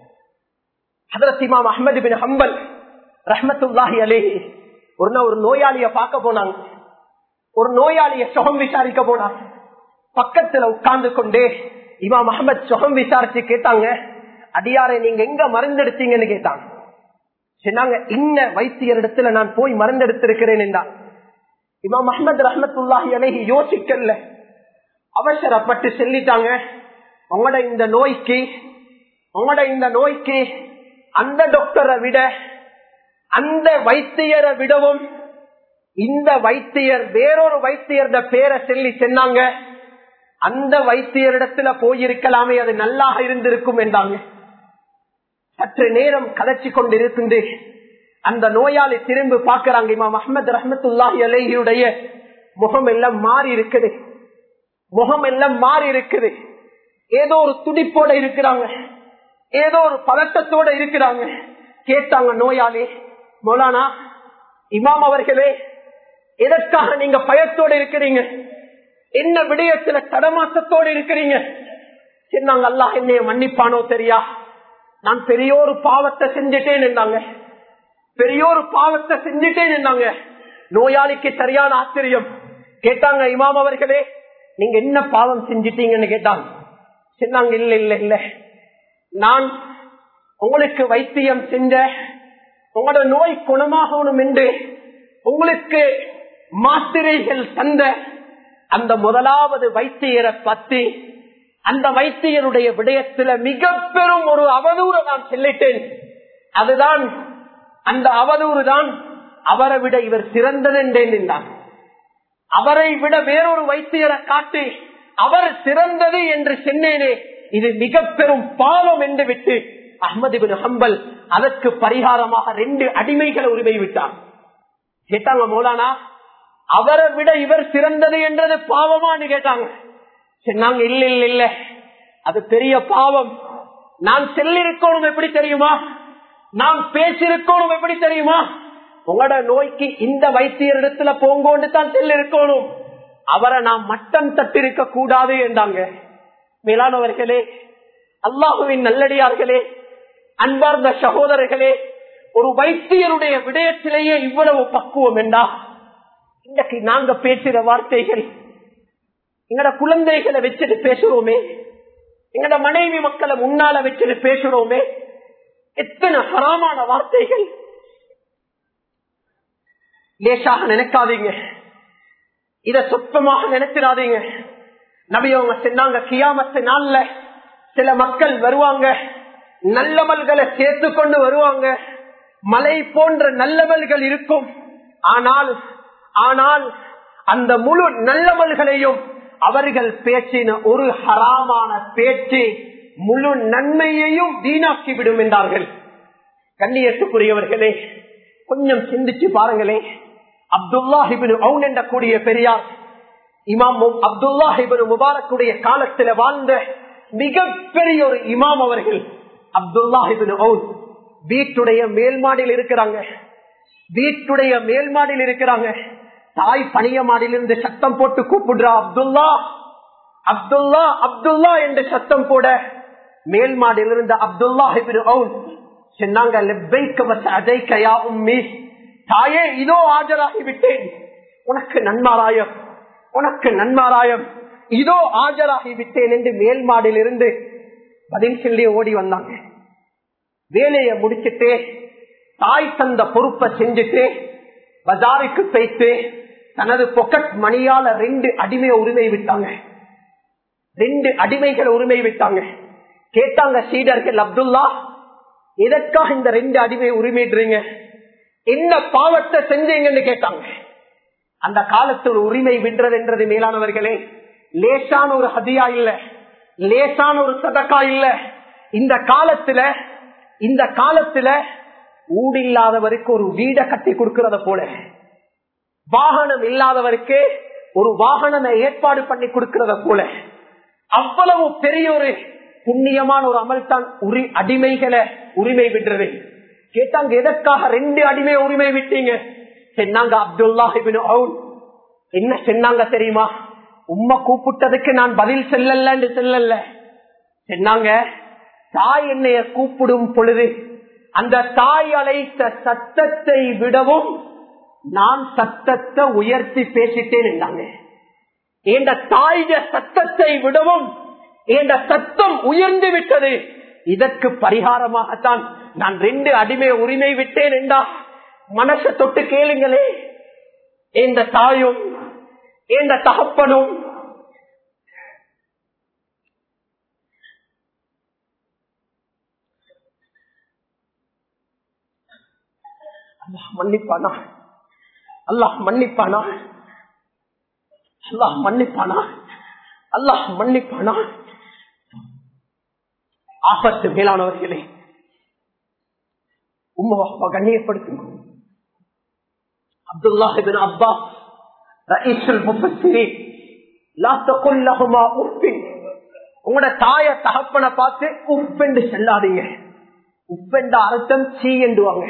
ஹதரத் இமாம் அஹமது பின் ஹம்பல் ரஹமத்துல்லாஹி அலேஹி ஒரு நாள் ஒரு நோயாளிய பார்க்க போனாங்க ஒரு நோயாளிய சுகம் விசாரிக்க போனாங்க பக்கத்துல உட்கார்ந்து கொண்டே இமாம் அஹமத் சுகம் விசாரிச்சு கேட்டாங்க அடியாரை நீங்க எங்க மருந்தெடுத்தீங்கன்னு கேட்டாங்க சொன்னாங்க இன்ன வைத்தியர் இடத்துல நான் போய் மருந்தெடுத்திருக்கிறேன் என்றான் இமாம் அஹமது ரஹமத்துல்லாஹி அலேஹி யோசிக்கல அவசரப்பட்டு சொல்லிட்டாங்க உங்களோட இந்த நோய்க்கு உங்களோட இந்த நோய்க்கு அந்த டாக்டரை விட அந்த வைத்தியரை விடவும் இந்த வைத்தியர் வேறொரு வைத்தியர் பேரை சொல்லி சொன்னாங்க அந்த வைத்தியரிடத்துல போயிருக்கலாமே அது நல்லாக இருந்திருக்கும் என்றாங்க சற்று நேரம் கதைச்சு கொண்டு இருந்து அந்த நோயாளி திரும்பி பார்க்கிறாங்க இமாம் அஹமது ரஹமத்துல்லாஹி அலேஹியுடைய முகம் எல்லாம் மாறி இருக்குது முகம் எல்லாம் மாறி இருக்குது ஏதோ ஒரு துடிப்போட இருக்கிறாங்க ஏதோ ஒரு பதட்டத்தோட இருக்கிறாங்க கேட்டாங்க நோயாளி மௌலானா இமாம் அவர்களே எதற்காக நீங்க பயத்தோட இருக்கிறீங்க என்ன விடயத்துல தடமாற்றத்தோடு இருக்கிறீங்க சொன்னாங்க அல்லாஹ் என்னைய மன்னிப்பானோ தெரியா நான் பெரிய ஒரு பாவத்தை செஞ்சுட்டேன் என்றாங்க பெரிய ஒரு பாவத்தை செஞ்சுட்டேன் என்றாங்க நோயாளிக்கு சரியான ஆச்சரியம் கேட்டாங்க இமாம் அவர்களே நீங்க என்ன பாவம் செஞ்சிட்டீங்கன்னு கேட்டாங்க சொன்னாங்க இல்ல இல்ல இல்ல நான் உங்களுக்கு வைத்தியம் செஞ்ச உங்களோட நோய் குணமாகணும் என்று உங்களுக்கு மாத்திரைகள் தந்த அந்த முதலாவது வைத்தியரை பத்தி அந்த வைத்தியருடைய விடயத்துல மிக பெரும் ஒரு அவதூறு நான் சொல்லிட்டேன் அதுதான் அந்த அவதூறு தான் அவரை விட இவர் சிறந்தது என்றேன் என்றான் அவரை விட வேறொரு வைத்தியரை காட்டி அவர் சிறந்தது என்று சொன்னேனே இது மிக பெரும் பாவம் என்று விட்டு அஹமது பின் ஹம்பல் அதற்கு பரிகாரமாக ரெண்டு அடிமைகளை உரிமை விட்டார் கேட்டாங்க மௌலானா அவரை விட இவர் சிறந்தது என்றது பாவமானு கேட்டாங்க சொன்னாங்க இல்ல இல்ல இல்ல அது பெரிய பாவம் நான் செல்லிருக்கணும் எப்படி தெரியுமா நான் பேசிருக்கணும் எப்படி தெரியுமா உங்களோட நோய்க்கு இந்த வைத்தியர் இடத்துல போங்கோண்டு தான் செல்லிருக்கணும் அவரை நான் மட்டம் தட்டிருக்க கூடாது என்றாங்க மேலானவர்களே அல்லாஹுவின் நல்லடியார்களே அன்பார்ந்த சகோதரர்களே ஒரு வைத்தியருடைய விடயத்திலேயே இவ்வளவு பக்குவம் என்றா இன்றைக்கு நாங்க பேசுற வார்த்தைகள் எங்கட குழந்தைகளை வச்சுட்டு பேசுறோமே எங்கட மனைவி மக்களை முன்னால வச்சுட்டு பேசுறோமே எத்தனை ஹராமான வார்த்தைகள் லேசாக நினைக்காதீங்க இத சொற்பமாக நினைச்சிடாதீங்க நபி அவங்க சொன்னாங்க கியாமத்து நாள்ல சில மக்கள் வருவாங்க நல்லவல்களை சேர்த்து கொண்டு வருவாங்க மலை போன்ற நல்லவல்கள் இருக்கும் ஆனால் ஆனால் அந்த முழு நல்லவல்களையும் அவர்கள் பேசின ஒரு ஹராமான பேச்சு முழு நன்மையையும் வீணாக்கி விடும் என்றார்கள் கண்ணியத்துக்குரியவர்களே கொஞ்சம் சிந்திச்சு பாருங்களே அப்துல்லாஹிபின் அவுன் என்ற கூடிய பெரியார் இமாம் அப்துல்லாஹிபின் முபாரக்குடைய காலத்தில் வாழ்ந்த மிகப்பெரிய ஒரு இமாம் அவர்கள் அப்துல்லாஹிபின் அவுன் வீட்டுடைய மேல்மாடியில் இருக்கிறாங்க வீட்டுடைய மேல்மாடியில் இருக்கிறாங்க தாய் பணிய மாடியிலிருந்து சத்தம் போட்டு கூப்பிடுறா அப்துல்லா அப்துல்லா அப்துல்லா என்று சத்தம் போட மேல் மாடியிலிருந்து அப்துல்லா சொன்னாங்க தாயே இதோ ஆஜராகி விட்டேன் உனக்கு நன்மாராயம் உனக்கு நன்மாராயம் இதோ ஆஜராகி விட்டேன் என்று மேல் மாடியிலிருந்து பதில் சொல்லி ஓடி வந்தாங்க வேலையை முடிச்சுட்டு தாய் தந்த பொறுப்பை செஞ்சுட்டு பஜாருக்கு போய்த்து தனது பொக்கட் மணியால ரெண்டு அடிமையை உரிமை விட்டாங்க ரெண்டு அடிமைகளை உரிமை விட்டாங்க கேட்டாங்க சீடர்கள் அப்துல்லா எதற்காக இந்த ரெண்டு அடிமையை உரிமைடுறீங்க என்ன பாவத்தை செஞ்சீங்கன்னு கேட்டாங்க அந்த காலத்தில் உரிமை விடுறது என்றது மேலானவர்களே லேசான ஒரு ஹதியா இல்ல லேசான ஒரு சதக்கா இல்ல இந்த காலத்துல இந்த காலத்துல ஊடில்லாதவருக்கு ஒரு வீட கட்டி கொடுக்கறத போல வாகனம் இல்லாதவருக்கு ஒரு வாகனத்தை ஏற்பாடு பண்ணி கொடுக்கறத போல அவ்வளவு பெரிய ஒரு புண்ணியமான ஒரு அமல் தான் உரி அடிமைகளை உரிமை விடுறது கேட்டாங்க எதற்காக ரெண்டு அடிமை உரிமை விட்டீங்க சொன்னாங்க அப்துல்லாஹிபின் என்ன சொன்னாங்க தெரியுமா உம்மை கூப்பிட்டதுக்கு நான் பதில் செல்லல செல்லல சொன்னாங்க தாய் என்னைய கூப்பிடும் பொழுது அந்த தாய் அழைத்த சத்தத்தை விடவும் நான் சத்தத்தை உயர்த்தி பேசிட்டேன் என்றாங்க என்ற தாய சத்தத்தை விடவும் என்ற சத்தம் உயர்ந்து விட்டது இதற்கு பரிகாரமாகத்தான் நான் ரெண்டு அடிமை உரிமை விட்டேன் என்றா மனசை தொட்டு கேளுங்களே எந்த தாயும் எந்த தகப்பனும் அல்லாஹ் மன்னிப்பானா அல்லாஹ் மன்னிப்பானா அல்லாஹ் மன்னிப்பானா அல்லாஹ் மன்னிப்பானா ஆபத்து மேலானவர்களே உம்மா அப்பா கண்ணியப்படுத்துங்க அப்துல்லாஹிபின் அப்பா ரஈசுல் முஃபஸ்ஸிரீன் லா தகுல் லஹுமா உஃபின் உங்களோட தாய தகப்பனை பார்த்து உப்பென்று செல்லாதீங்க உப்பென்ற அர்த்தம் சீ என்றுவாங்க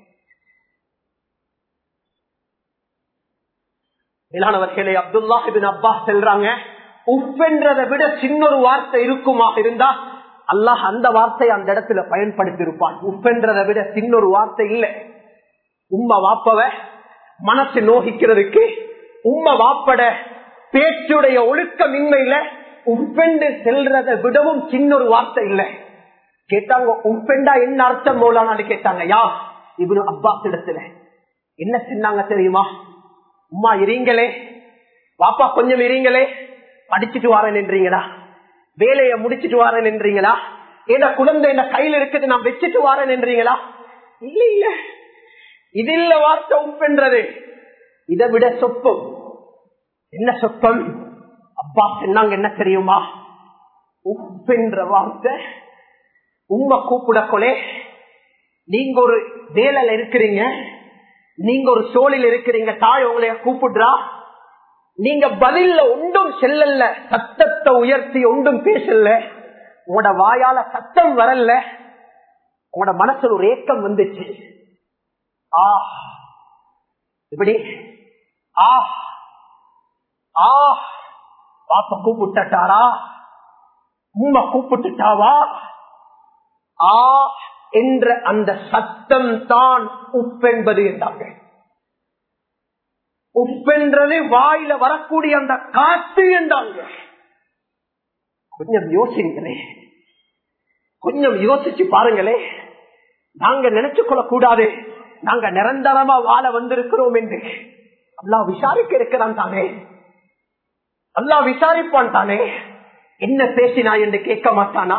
மேலானவர்களே அப்துல்லாஹிபின் அப்பா செல்றாங்க உப்பென்றதை விட சின்னொரு வார்த்தை இருக்குமா இருந்தா அல்லாஹ் அந்த வார்த்தையை அந்த இடத்துல பயன்படுத்தி இருப்பான் உப்பென்றதை விட சின்னொரு வார்த்தை இல்லை உம்ம வாப்பவ மனசு நோகிக்கிறதுக்கு உம்ம வாப்பட பேச்சுடைய ஒழுக்கமின்மையில உப்பெண்டு செல்றதை விடவும் சின்னொரு வார்த்தை இல்லை கேட்டாங்க உப்பெண்டா என்ன அர்த்தம் போலான்னு கேட்டாங்க யா இவனு அப்பாஸ் இடத்துல என்ன சொன்னாங்க தெரியுமா உமா இருங்களே பாப்பா கொஞ்சம் இருங்களே படிச்சுட்டு வாரேன் என்றீங்களா வேலையை முடிச்சிட்டு வாரேன் என்றீங்களா ஏன்னா குழந்தை என்ன கையில் இருக்குது நான் வச்சுட்டு வாரேன் என்றீங்களா இல்ல இல்ல இது இல்ல வார்த்தை உப்பென்றது இதை விட சொப்பம் என்ன சொப்பம் அப்பா சொன்னாங்க என்ன தெரியுமா உப்பென்ற வார்த்தை உண்மை கூப்பிடக்கொலே நீங்க ஒரு வேலையில இருக்கிறீங்க நீங்க ஒரு சோழில் இருக்கிறீங்க தாய் உங்களைய கூப்பிடுறா நீங்க பதில்ல ஒன்றும் செல்லல சத்தத்தை உயர்த்தி ஒன்றும் பேசல உங்களோட வாயால சத்தம் வரல உங்களோட மனசுல ஒரு ஏக்கம் வந்துச்சு ஆ இப்படி ஆ ஆ பாப்ப கூப்பிட்டாரா உண்மை கூப்பிட்டுட்டாவா ஆ என்ற அந்த சத்தம் தான் உப்பென்பது என்றாங்க உப் துப்பென்றது வாயில வரக்கூடிய அந்த காத்து என்றாங்க கொஞ்சம் யோசிங்களே கொஞ்சம் யோசிச்சு பாருங்களே நாங்க நினைச்சு கொள்ள கூடாது நாங்க நிரந்தரமா வாழ வந்திருக்கிறோம் என்று அல்லா விசாரிக்க இருக்கிறான் தானே அல்லா விசாரிப்பான் தானே என்ன பேசினா என்று கேட்க மாட்டானா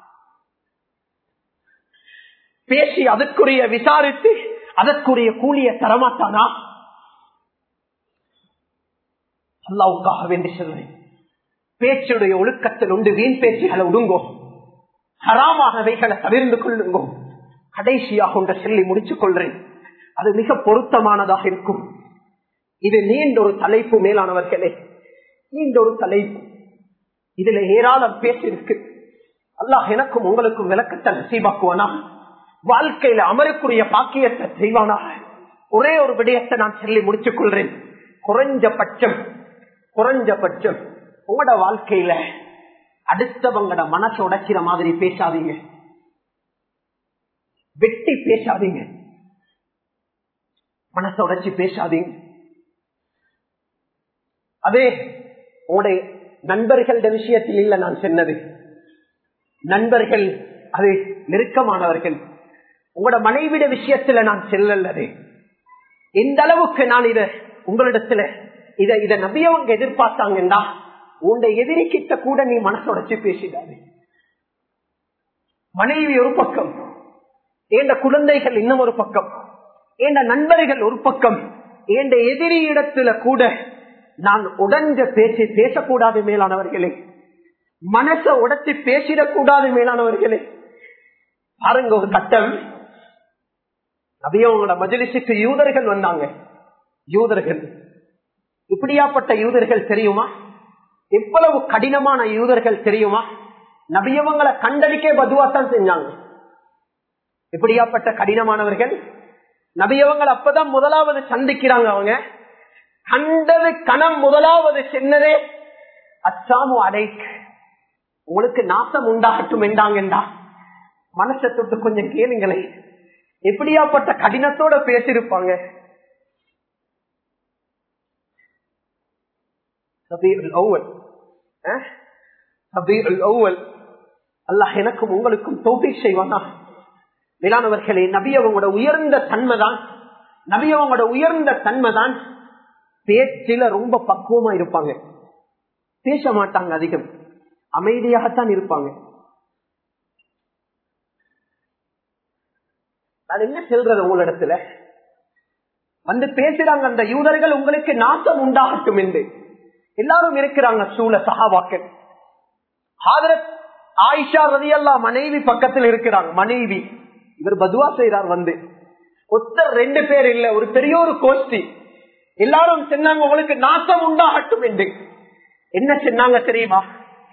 பேசி அதற்குரிய விசாரித்து அதற்குரிய கூலிய தரமாட்டானா அல்லாவுக்காக வேண்டி சொல்றேன் பேச்சுடைய ஒழுக்கத்தில் உண்டு வீண் பேச்சுகளை உடுங்கோ ஹராமானவைகளை தவிர்ந்து கொள்ளுங்கோ கடைசியாக ஒன்றை சொல்லி முடிச்சுக் கொள்றேன் அது மிக பொருத்தமானதாக இருக்கும் இது நீண்ட ஒரு தலைப்பு மேலானவர்களே நீண்ட ஒரு தலைப்பு இதுல ஏராளம் பேசிருக்கு அல்லாஹ் எனக்கும் உங்களுக்கும் விளக்கத்தை நசீபாக்குவானா வாழ்க்கையில அமரக்கூடிய பாக்கியத்தை செய்வானா ஒரே ஒரு விடயத்தை நான் சொல்லி முடிச்சுக் கொள்றேன் குறைஞ்சபட்சம் குறைஞ்சபட்சம் உங்களோட வாழ்க்கையில அடுத்தவங்களோட மனசை உடைக்கிற மாதிரி பேசாதீங்க வெட்டி பேசாதீங்க மனசை உடைச்சு பேசாதீங்க அதே உங்களுடைய நண்பர்கள விஷயத்தில் இல்ல நான் சொன்னது நண்பர்கள் அது நெருக்கமானவர்கள் உங்களோட மனைவிட விஷயத்துல நான் செல்லல்லது எந்த அளவுக்கு நான் இத உங்களிடத்துல இத இத நபியவங்க எதிர்பார்த்தாங்கன்னா உன்னை எதிரிக்கிட்ட கூட நீ மனசுடைச்சு பேசிடாது மனைவி ஒரு பக்கம் ஏண்ட குழந்தைகள் இன்னும் ஒரு பக்கம் ஏண்ட நண்பர்கள் ஒரு பக்கம் ஏண்ட எதிரி இடத்துல கூட நான் உடஞ்ச பேசி பேசக்கூடாது மேலானவர்களே மனச உடச்சி பேசிடக்கூடாது மேலானவர்களே பாருங்க ஒரு கட்டம் நபியவங்களோட மஜலிசுக்கு யூதர்கள் வந்தாங்க யூதர்கள் இப்படியாப்பட்ட யூதர்கள் தெரியுமா எவ்வளவு கடினமான யூதர்கள் தெரியுமா நபியவங்களை கண்டடிக்க பதுவாத்தான் செஞ்சாங்க இப்படியாப்பட்ட கடினமானவர்கள் நபியவங்களை அப்பதான் முதலாவது சந்திக்கிறாங்க அவங்க கண்டது கணம் முதலாவது சின்னதே அச்சாமு அடைக் உங்களுக்கு நாசம் உண்டாகட்டும் என்றாங்கண்டா மனசை தொட்டு கொஞ்சம் கேளுங்களே எப்படியாப்பட்ட கடினத்தோட பேசியிருப்பாங்க அல்லாஹ் எனக்கும் உங்களுக்கும் தோப்பி செய்வானா மேலானவர்களே நபியவங்களோட உயர்ந்த தன்மைதான் நபியவங்களோட உயர்ந்த தன்மைதான் பேச்சில ரொம்ப பக்குவமா இருப்பாங்க பேச மாட்டாங்க அதிகம் அமைதியாகத்தான் இருப்பாங்க நான் என்ன செல்றது உங்களிடத்துல வந்து பேசுறாங்க அந்த யூதர்கள் உங்களுக்கு நாசம் உண்டாகட்டும் என்று எல்லாரும் இருக்கிறாங்க சூழ சகாவாக்கள் ஹாதரத் ஆயிஷா ரதியல்லா மனைவி பக்கத்தில் இருக்கிறாங்க மனைவி இவர் பதுவா செய்யறார் வந்து ஒத்தர் ரெண்டு பேர் இல்ல ஒரு பெரிய ஒரு கோஷ்டி எல்லாரும் சொன்னாங்க உங்களுக்கு நாசம் உண்டாகட்டும் என்று என்ன சொன்னாங்க தெரியுமா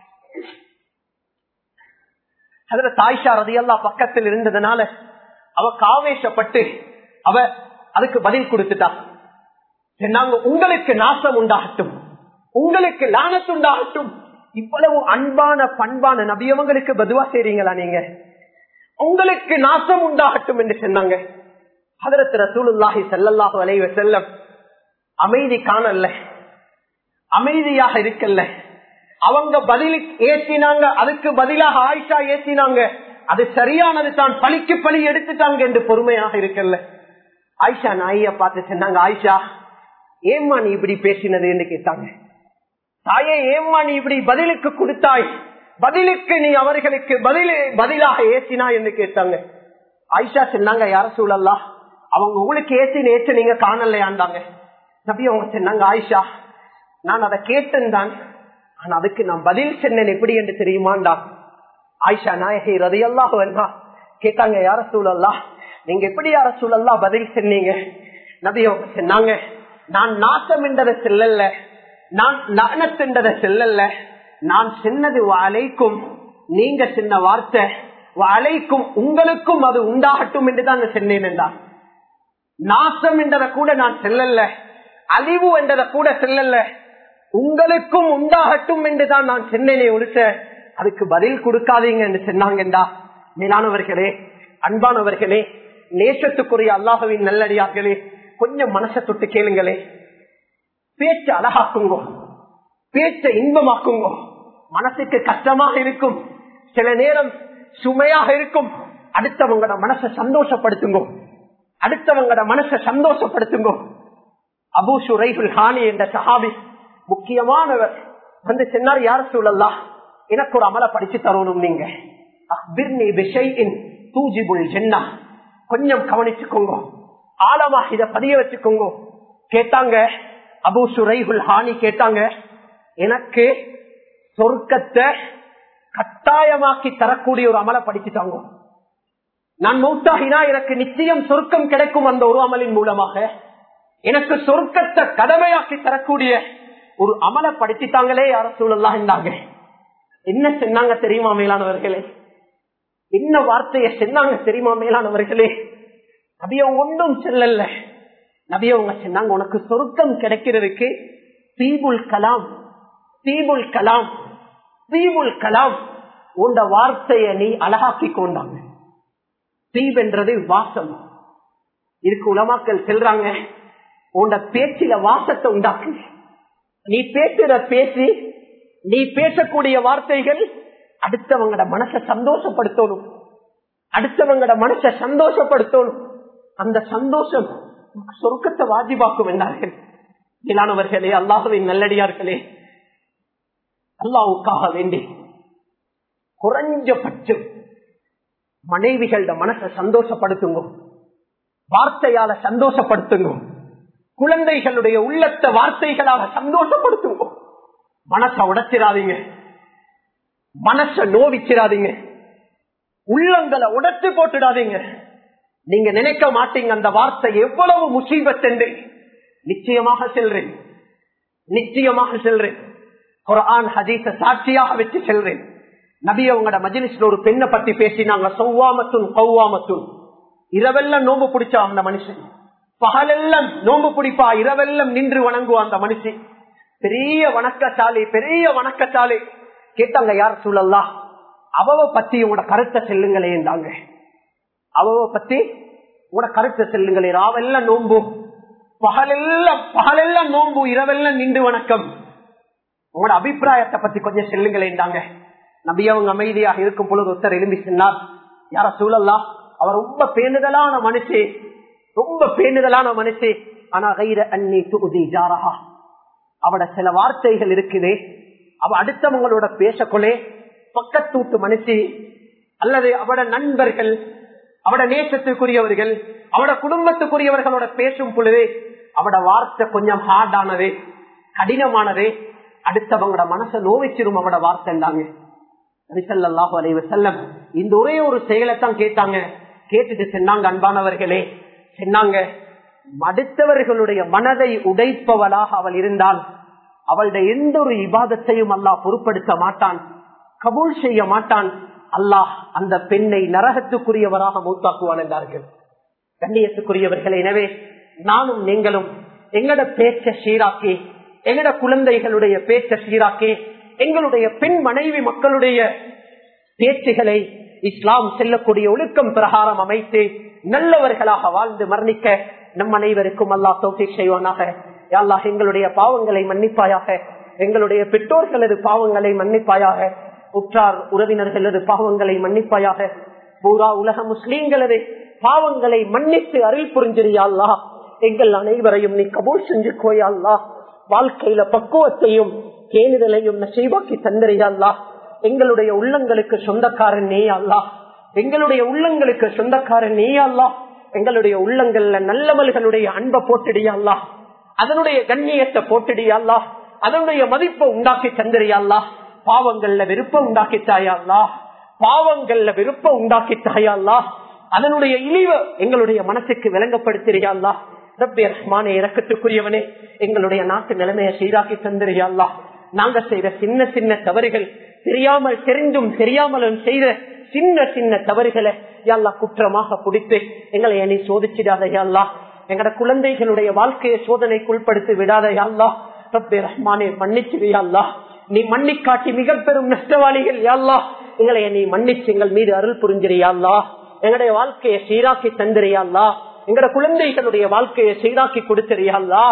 அதுல தாய்ஷா ரதியல்லா பக்கத்தில் இருந்ததுனால அவ காவேஷப்பட்டு அவ அதுக்கு பதில் கொடுத்துட்டா சொன்னாங்க உங்களுக்கு நாசம் உண்டாகட்டும் உங்களுக்கு லானத்து உண்டாகட்டும் இவ்வளவு அன்பான பண்பான நபியவங்களுக்கு பதுவா செய்றீங்களா நீங்க உங்களுக்கு நாசம் உண்டாகட்டும் என்று சொன்னாங்க ஹதரத் ரசூலுல்லாஹி ஸல்லல்லாஹு அலைஹி வஸல்லம் அமைதி காணல அமைதியாக இருக்கல்ல அவங்க பதில் ஏற்றினாங்க அதுக்கு பதிலாக ஆயிஷா ஏற்றினாங்க அது சரியானது தான் பழிக்கு பழி எடுத்துட்டாங்க என்று பொறுமையாக இருக்கல்ல ஆயிஷா நாய பார்த்து சொன்னாங்க ஆயிஷா ஏம்மா நீ இப்படி பேசினது என்று கேட்டாங்க தாயே ஏம்மா நீ இப்படி பதிலுக்கு கொடுத்தாய் பதிலுக்கு நீ அவர்களுக்கு பதிலே பதிலாக ஏசினா என்று கேட்டாங்க ஆயிஷா சொன்னாங்க யார சூழல்லா அவங்க உங்களுக்கு ஏசி நேற்று நீங்க காணலையாண்டாங்க நபி அவங்க சொன்னாங்க ஆயிஷா நான் அதை கேட்டேன் தான் ஆனா அதுக்கு நான் பதில் சொன்னேன் எப்படி என்று தெரியுமாண்டா ஆயிஷா நாயகி ரதையெல்லாம் வேணா கேட்டாங்க யார சூழல்லா நீங்க எப்படி யார சூழல்லா பதில் சொன்னீங்க நபி அவங்க சொன்னாங்க நான் நாசம் என்றதை செல்லல நான் நாணத்தின்றத செல்லல நான் சின்னது அலைக்கும் நீங்க சின்ன வார்த்தை அலைக்கும் உங்களுக்கும் அது உண்டாகட்டும் என்றுதான் சொன்னேன் என்றார் நாசம் என்றதை கூட நான் செல்லல அழிவு என்றதை கூட செல்லல உங்களுக்கும் உண்டாகட்டும் என்றுதான் நான் சென்னேனே ஒழிச்ச அதுக்கு பதில் கொடுக்காதீங்க என்று சொன்னாங்கண்டா மேலானவர்களே அன்பானவர்களே நேசத்துக்குரிய அல்லாஹவின் நல்லடியார்களே கொஞ்சம் மனசை தொட்டு கேளுங்களே பேச்சை அழகாக்குங்கோ பேச்சை இன்பமாக்குங்கோ மனசுக்கு கஷ்டமாக இருக்கும் சில நேரம் சுமையாக இருக்கும் அடுத்தவங்களோட மனசை சந்தோஷப்படுத்துங்கோ அடுத்தவங்களோட மனசை சந்தோஷப்படுத்துங்கோ அபூ சுரைகுல் ஹானி என்ற சஹாபி முக்கியமானவர் வந்து சொன்னார் யார சூழல்லா எனக்கு ஒரு அமலை படிச்சு தரணும் நீங்க அக்பிர்னி பிஷைஇன் தூஜிபுல் ஜென்னா கொஞ்சம் கவனிச்சுக்கோங்க ஆழமா இத பதிய வச்சுக்கோங்க கேட்டாங்க அபூ சுரைகுல் ஹானி கேட்டாங்க எனக்கு சொர்க்கத்தை கட்டாயமாக்கி தரக்கூடிய ஒரு அமலை படிச்சுட்டாங்க நான் மௌத்தாகினா எனக்கு நிச்சயம் சொர்க்கம் கிடைக்கும் அந்த ஒரு அமலின் மூலமாக எனக்கு சொர்க்கத்தை கடமையாக்கி தரக்கூடிய ஒரு அமலை படிச்சுட்டாங்களே யார சூழல்லா இருந்தாங்க என்ன சொன்னாங்க தெரியுமா மேலானவர்களே என்ன வார்த்தைய சொன்னாங்க தெரியுமா மேலானவர்களே நபிய ஒன்றும் செல்லல நபிய அவங்க சொன்னாங்க உனக்கு சொர்க்கம் கிடைக்கிறதுக்கு தீபுல் கலாம் தீபுல் கலாம் தீபுல் கலாம் உண்ட வார்த்தைய நீ அழகாக்கி கொண்டாங்க தீப் என்றது வாசம் இருக்கு உலமாக்கள் செல்றாங்க உண்ட பேச்சில வாசத்தை உண்டாக்கு நீ பேசுற பேசி நீ பேசக்கூடிய வார்த்தைகள் அடுத்தவங்களோட மனசை சந்தோஷப்படுத்தணும் அடுத்தவங்களோட மனசை சந்தோஷப்படுத்தணும் அந்த சந்தோஷம் சொர்க்கத்தை வாஜிபாக்கும் என்றார்கள் இலானவர்களே அல்லாஹுவின் நல்லடியார்களே அல்லாவுக்காக வேண்டி குறைஞ்சபட்சம் மனைவிகளோட மனசை சந்தோஷப்படுத்துங்க வார்த்தையால சந்தோஷப்படுத்துங்க குழந்தைகளுடைய உள்ளத்தை வார்த்தைகளாக சந்தோஷப்படுத்துங்க மனசை உடைச்சிடாதீங்க மனச நோவிச்சிடாதீங்க உள்ளங்களை உடைச்சு போட்டுடாதீங்க நீங்க நினைக்க மாட்டீங்க அந்த வார்த்தை எவ்வளவு முசீபத் என்று நிச்சயமாக செல்றேன் நிச்சயமாக செல்றேன் குரான் ஹதீச சாட்சியாக வச்சு செல்றேன் நபி அவங்களோட மஜிலிஸ்ல ஒரு பெண்ணை பத்தி பேசினாங்க சௌவாமத்துன் கௌவாமத்துன் இரவெல்லாம் நோம்பு பிடிச்சா அந்த மனுஷன் பகலெல்லாம் நோம்பு பிடிப்பா இரவெல்லாம் நின்று வணங்குவா அந்த மனுஷன் பெரிய வணக்கசாலி பெரிய வணக்கசாலி கேட்டாங்க யார் சூழல்லா அவவ பத்தி உங்களோட கருத்தை செல்லுங்களே என்றாங்க அவவ பத்தி உங்களோட கருத்தை செல்லுங்களே ராவெல்லாம் நோம்பு பகலெல்லாம் பகலெல்லாம் நோம்பு இரவெல்லாம் நின்று வணக்கம் உங்களோட அபிப்பிராயத்தை பத்தி கொஞ்சம் செல்லுங்களேன்டாங்க நபி அவங்க அமைதியாக இருக்கும் பொழுது ஒருத்தர் எழும்பி சொன்னார் யார சூழல்லா அவர் ரொம்ப பேணுதலான மனுஷே ரொம்ப பேணுதலான மனுஷே ஆனா கைர அன்னி துதி ஜாரஹா அவட சில வார்த்தைகள் இருக்குது அவ அடுத்தவங்களோட பேசக்கொள்ளே பக்கத்தூட்டு மனுஷி அல்லது அவட நண்பர்கள் அவட நேசத்துக்குரியவர்கள் அவட குடும்பத்துக்குரியவர்களோட பேசும் பொழுது அவட வார்த்தை கொஞ்சம் ஹார்டானது கடினமானது அடுத்தவங்களோட மனசை நோவிச்சிரும் அவட வார்த்தைண்டாங்க நபிசல்லாஹு அலைவ செல்லம் இந்த ஒரே ஒரு செயலைத்தான் கேட்டாங்க கேட்டுட்டு சொன்னாங்க அன்பானவர்களே சொன்னாங்க அடுத்தவர்களுடைய மனதை உடைப்பவளாக அவள் இருந்தால் அவளுடைய எந்த ஒரு இபாதத்தையும் அல்லாஹ் பொருட்படுத்த மாட்டான் கபூல் செய்ய மாட்டான் அல்லாஹ் அந்த பெண்ணை நரகத்துக்குரியவராக மூத்தாக்குவான் என்றார்கள் கண்ணியத்துக்குரியவர்கள் எனவே நானும் நீங்களும் எங்கட பேச்ச சீராக்கி எங்கட குழந்தைகளுடைய பேச்ச சீராக்கி எங்களுடைய பெண் மனைவி மக்களுடைய பேச்சுகளை இஸ்லாம் செல்லக்கூடிய ஒழுக்கம் பிரகாரம் அமைத்து நல்லவர்களாக வாழ்ந்து மரணிக்க நம் அனைவருக்கும் அல்லா தோஃபி செய்வானாக அல்லாஹ் எங்களுடைய பாவங்களை மன்னிப்பாயாக எங்களுடைய பெற்றோர்களது பாவங்களை மன்னிப்பாயாக உற்றார் உறவினர்களது பாவங்களை மன்னிப்பாயாக பூரா உலக முஸ்லீம்களது பாவங்களை மன்னித்து அருள் புரிஞ்சிரியாள்லா எங்கள் அனைவரையும் நீ கபூல் செஞ்சு கோயாள்லா வாழ்க்கையில பக்குவத்தையும் பேணுதலையும் நசீவாக்கி தந்திரியாள்லா எங்களுடைய உள்ளங்களுக்கு சொந்தக்காரன் நீ அல்லா எங்களுடைய உள்ளங்களுக்கு சொந்தக்காரன் நீ அல்லா எங்களுடைய உள்ளங்கள்ல நல்லவர்களுடைய அன்பை போட்டுடியாள்லா அதனுடைய கண்ணியத்தை போட்டுடியாள்லா அதனுடைய மதிப்பை உண்டாக்கி தந்திரியாள்லா பாவங்கள்ல விருப்பம் உண்டாக்கித்தாயல்லா பாவங்கள்ல விருப்பம் உண்டாக்கித்தாயல்லா அதனுடைய இழிவு எங்களுடைய மனசுக்கு விளங்கப்படுத்திறியாள்லா ரப்பே ரஹ்மானே இறக்கத்துக்குரியவனே எங்களுடைய நாட்டு நிலைமையை சீராக்கி தந்திரியாள்லா நாங்க செய்த சின்ன சின்ன தவறுகள் தெரியாமல் தெரிந்தும் தெரியாமலும் செய்த சின்ன சின்ன தவறுகளை யாழ்லா குற்றமாக குடித்து எங்களை நீ சோதிச்சிடாத யாழ்லா எங்கட குழந்தைகளுடைய வாழ்க்கையை சோதனைக்கு உட்படுத்தி விடாத யாழ்லா ரப்பே ரஹ்மானே மன்னிச்சிரியாள்லா நீ மன்னி காட்டி மிக பெரும் நஷ்டவாளிகள் யாழ்லா எங்களை நீ மன்னிச்சு எங்கள் மீது அருள் புரிஞ்சிரியாள்லா எங்களுடைய வாழ்க்கையை சீராக்கி தந்திரியாள்லா எங்கட குழந்தைகளுடைய வாழ்க்கையை சீராக்கி கொடுத்திரியாள்லா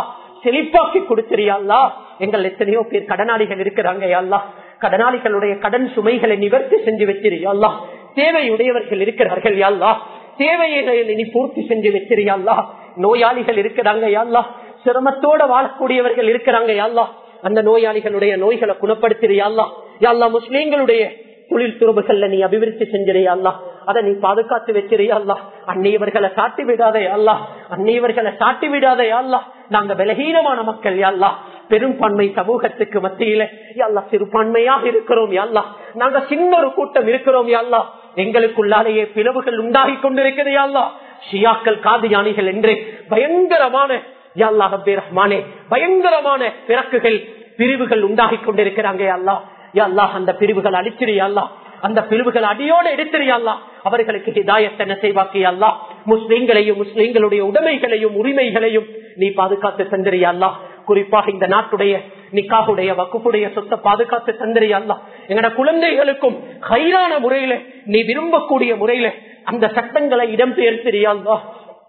செழிப்பாக்கி கொடுத்திரியாள்லா எங்கள் எத்தனையோ பேர் கடனாளிகள் இருக்கிறாங்க யாழ்லா கடனாளிகளுடைய கடன் சுமைகளை நிவர்த்தி செஞ்சு வச்சிருயாள்லா தேவையுடையவர்கள் இருக்கிறார்கள் யாழ்லா தேவையை நீ பூர்த்தி செஞ்சு வச்சிருயாள்லா நோயாளிகள் இருக்கிறாங்க யாழ்லா சிரமத்தோட வாழக்கூடியவர்கள் இருக்கிறாங்க யாழ்லா அந்த நோயாளிகளுடைய நோய்களை குணப்படுத்துறியாள்லா யாழ்லா முஸ்லீம்களுடைய தொழில் துறவுகள்ல நீ அபிவிருத்தி செஞ்சிறியாள்லா அதை நீ பாதுகாத்து வச்சிருயாள்லா அந்நியவர்களை சாட்டி விடாதே அல்லா அந்நியவர்களை சாட்டி விடாதே அல்லா நாங்க பலகீனமான மக்கள் யாழ்லா பெரும்பான்மை சமூகத்துக்கு மத்தியில யாழ்லா சிறுபான்மையாக இருக்கிறோம் யாழ்லா நாங்க சின்ன ஒரு கூட்டம் இருக்கிறோம் யாழ்லா எங்களுக்குள்ளாலேயே பிளவுகள் உண்டாகி கொண்டிருக்கிறது யாழ்லா ஷியாக்கள் காதியானிகள் என்று பயங்கரமான யாழ்லா ரப்பே ரஹ்மானே பயங்கரமான பிறக்குகள் பிரிவுகள் உண்டாகி கொண்டிருக்கிறாங்க யாழ்லா யாழ்லா அந்த பிரிவுகள் அடிச்சிரியாள்லா அந்த பிரிவுகள் அடியோடு எடுத்திரியாள்லா அவர்களுக்கு ஹிதாயத் என்ன செய்வாக்கியல்லா முஸ்லீம்களையும் முஸ்லீம்களுடைய உடைமைகளையும் உரிமைகளையும் நீ பாதுகாத்து தந்திரியாள்லா குறிப்பாக இந்த நாட்டுடைய நிக்காவுடைய வகுப்புடைய சொத்தை பாதுகாத்து தந்திரியாள்லா எங்கட குழந்தைகளுக்கும் கைரான முறையில நீ விரும்பக்கூடிய முறையில அந்த சட்டங்களை இடம்பெயர்த்திரியாள்லா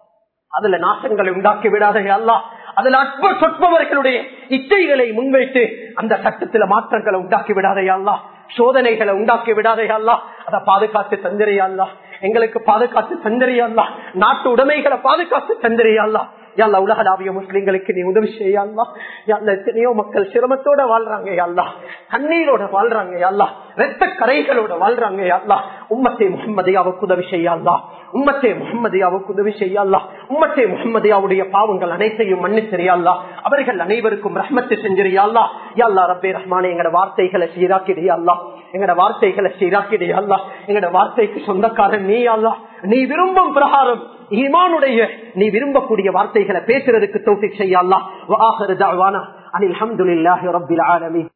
அதுல நாசங்களை உண்டாக்கி விடாதையல்லா அதுல அற்ப சொற்பவர்களுடைய இச்சைகளை முன்வைத்து அந்த சட்டத்துல மாற்றங்களை உண்டாக்கி விடாதையல்லா சோதனைகளை உண்டாக்கி விடாதையல்லா அதை பாதுகாத்து தந்திரையல்லா எங்களுக்கு பாதுகாத்து தந்திரையல்லா நாட்டு உடைமைகளை பாதுகாத்து தந்திரையல்லா யாழ்லா உலகளாவிய முஸ்லிம்களுக்கு நீ உதவி செய்யல்லா யாழ்ல எத்தனையோ மக்கள் சிரமத்தோட வாழ்றாங்க யாழ்லா கண்ணீரோட வாழ்றாங்க யாழ்லா ரத்த கரைகளோட வாழ்றாங்க யாழ்லா உம்மத்தை முகம்மதியாவுக்கு உதவி செய்யல்லா உம்மத்தே முகம்மதியாவுக்கு உதவி செய்யல்லா உம்மத்தே முகம்மதியாவுடைய பாவங்கள் அனைத்தையும் மன்னிச்சிரியாள்லா அவர்கள் அனைவருக்கும் ரஹ்மத்து செஞ்சிரியாள்லா யாழ்லா ரப்பே ரஹ்மானே எங்கட வார்த்தைகளை சீராக்கிடியாள்லா எங்கட வார்த்தைகளை சீராக்கிடியாள்லா எங்கட வார்த்தைக்கு சொந்தக்காரன் நீ அல்லா நீ விரும்பும் பிரகாரம் ஈமானுடைய நீ விரும்பக்கூடிய வார்த்தைகளை பேசுறதுக்கு தோஃபிக் செய்யல்லா வாஹர் தாவானா அனில் அஹமதுல்லாஹி ரப்பில் ஆலமீன்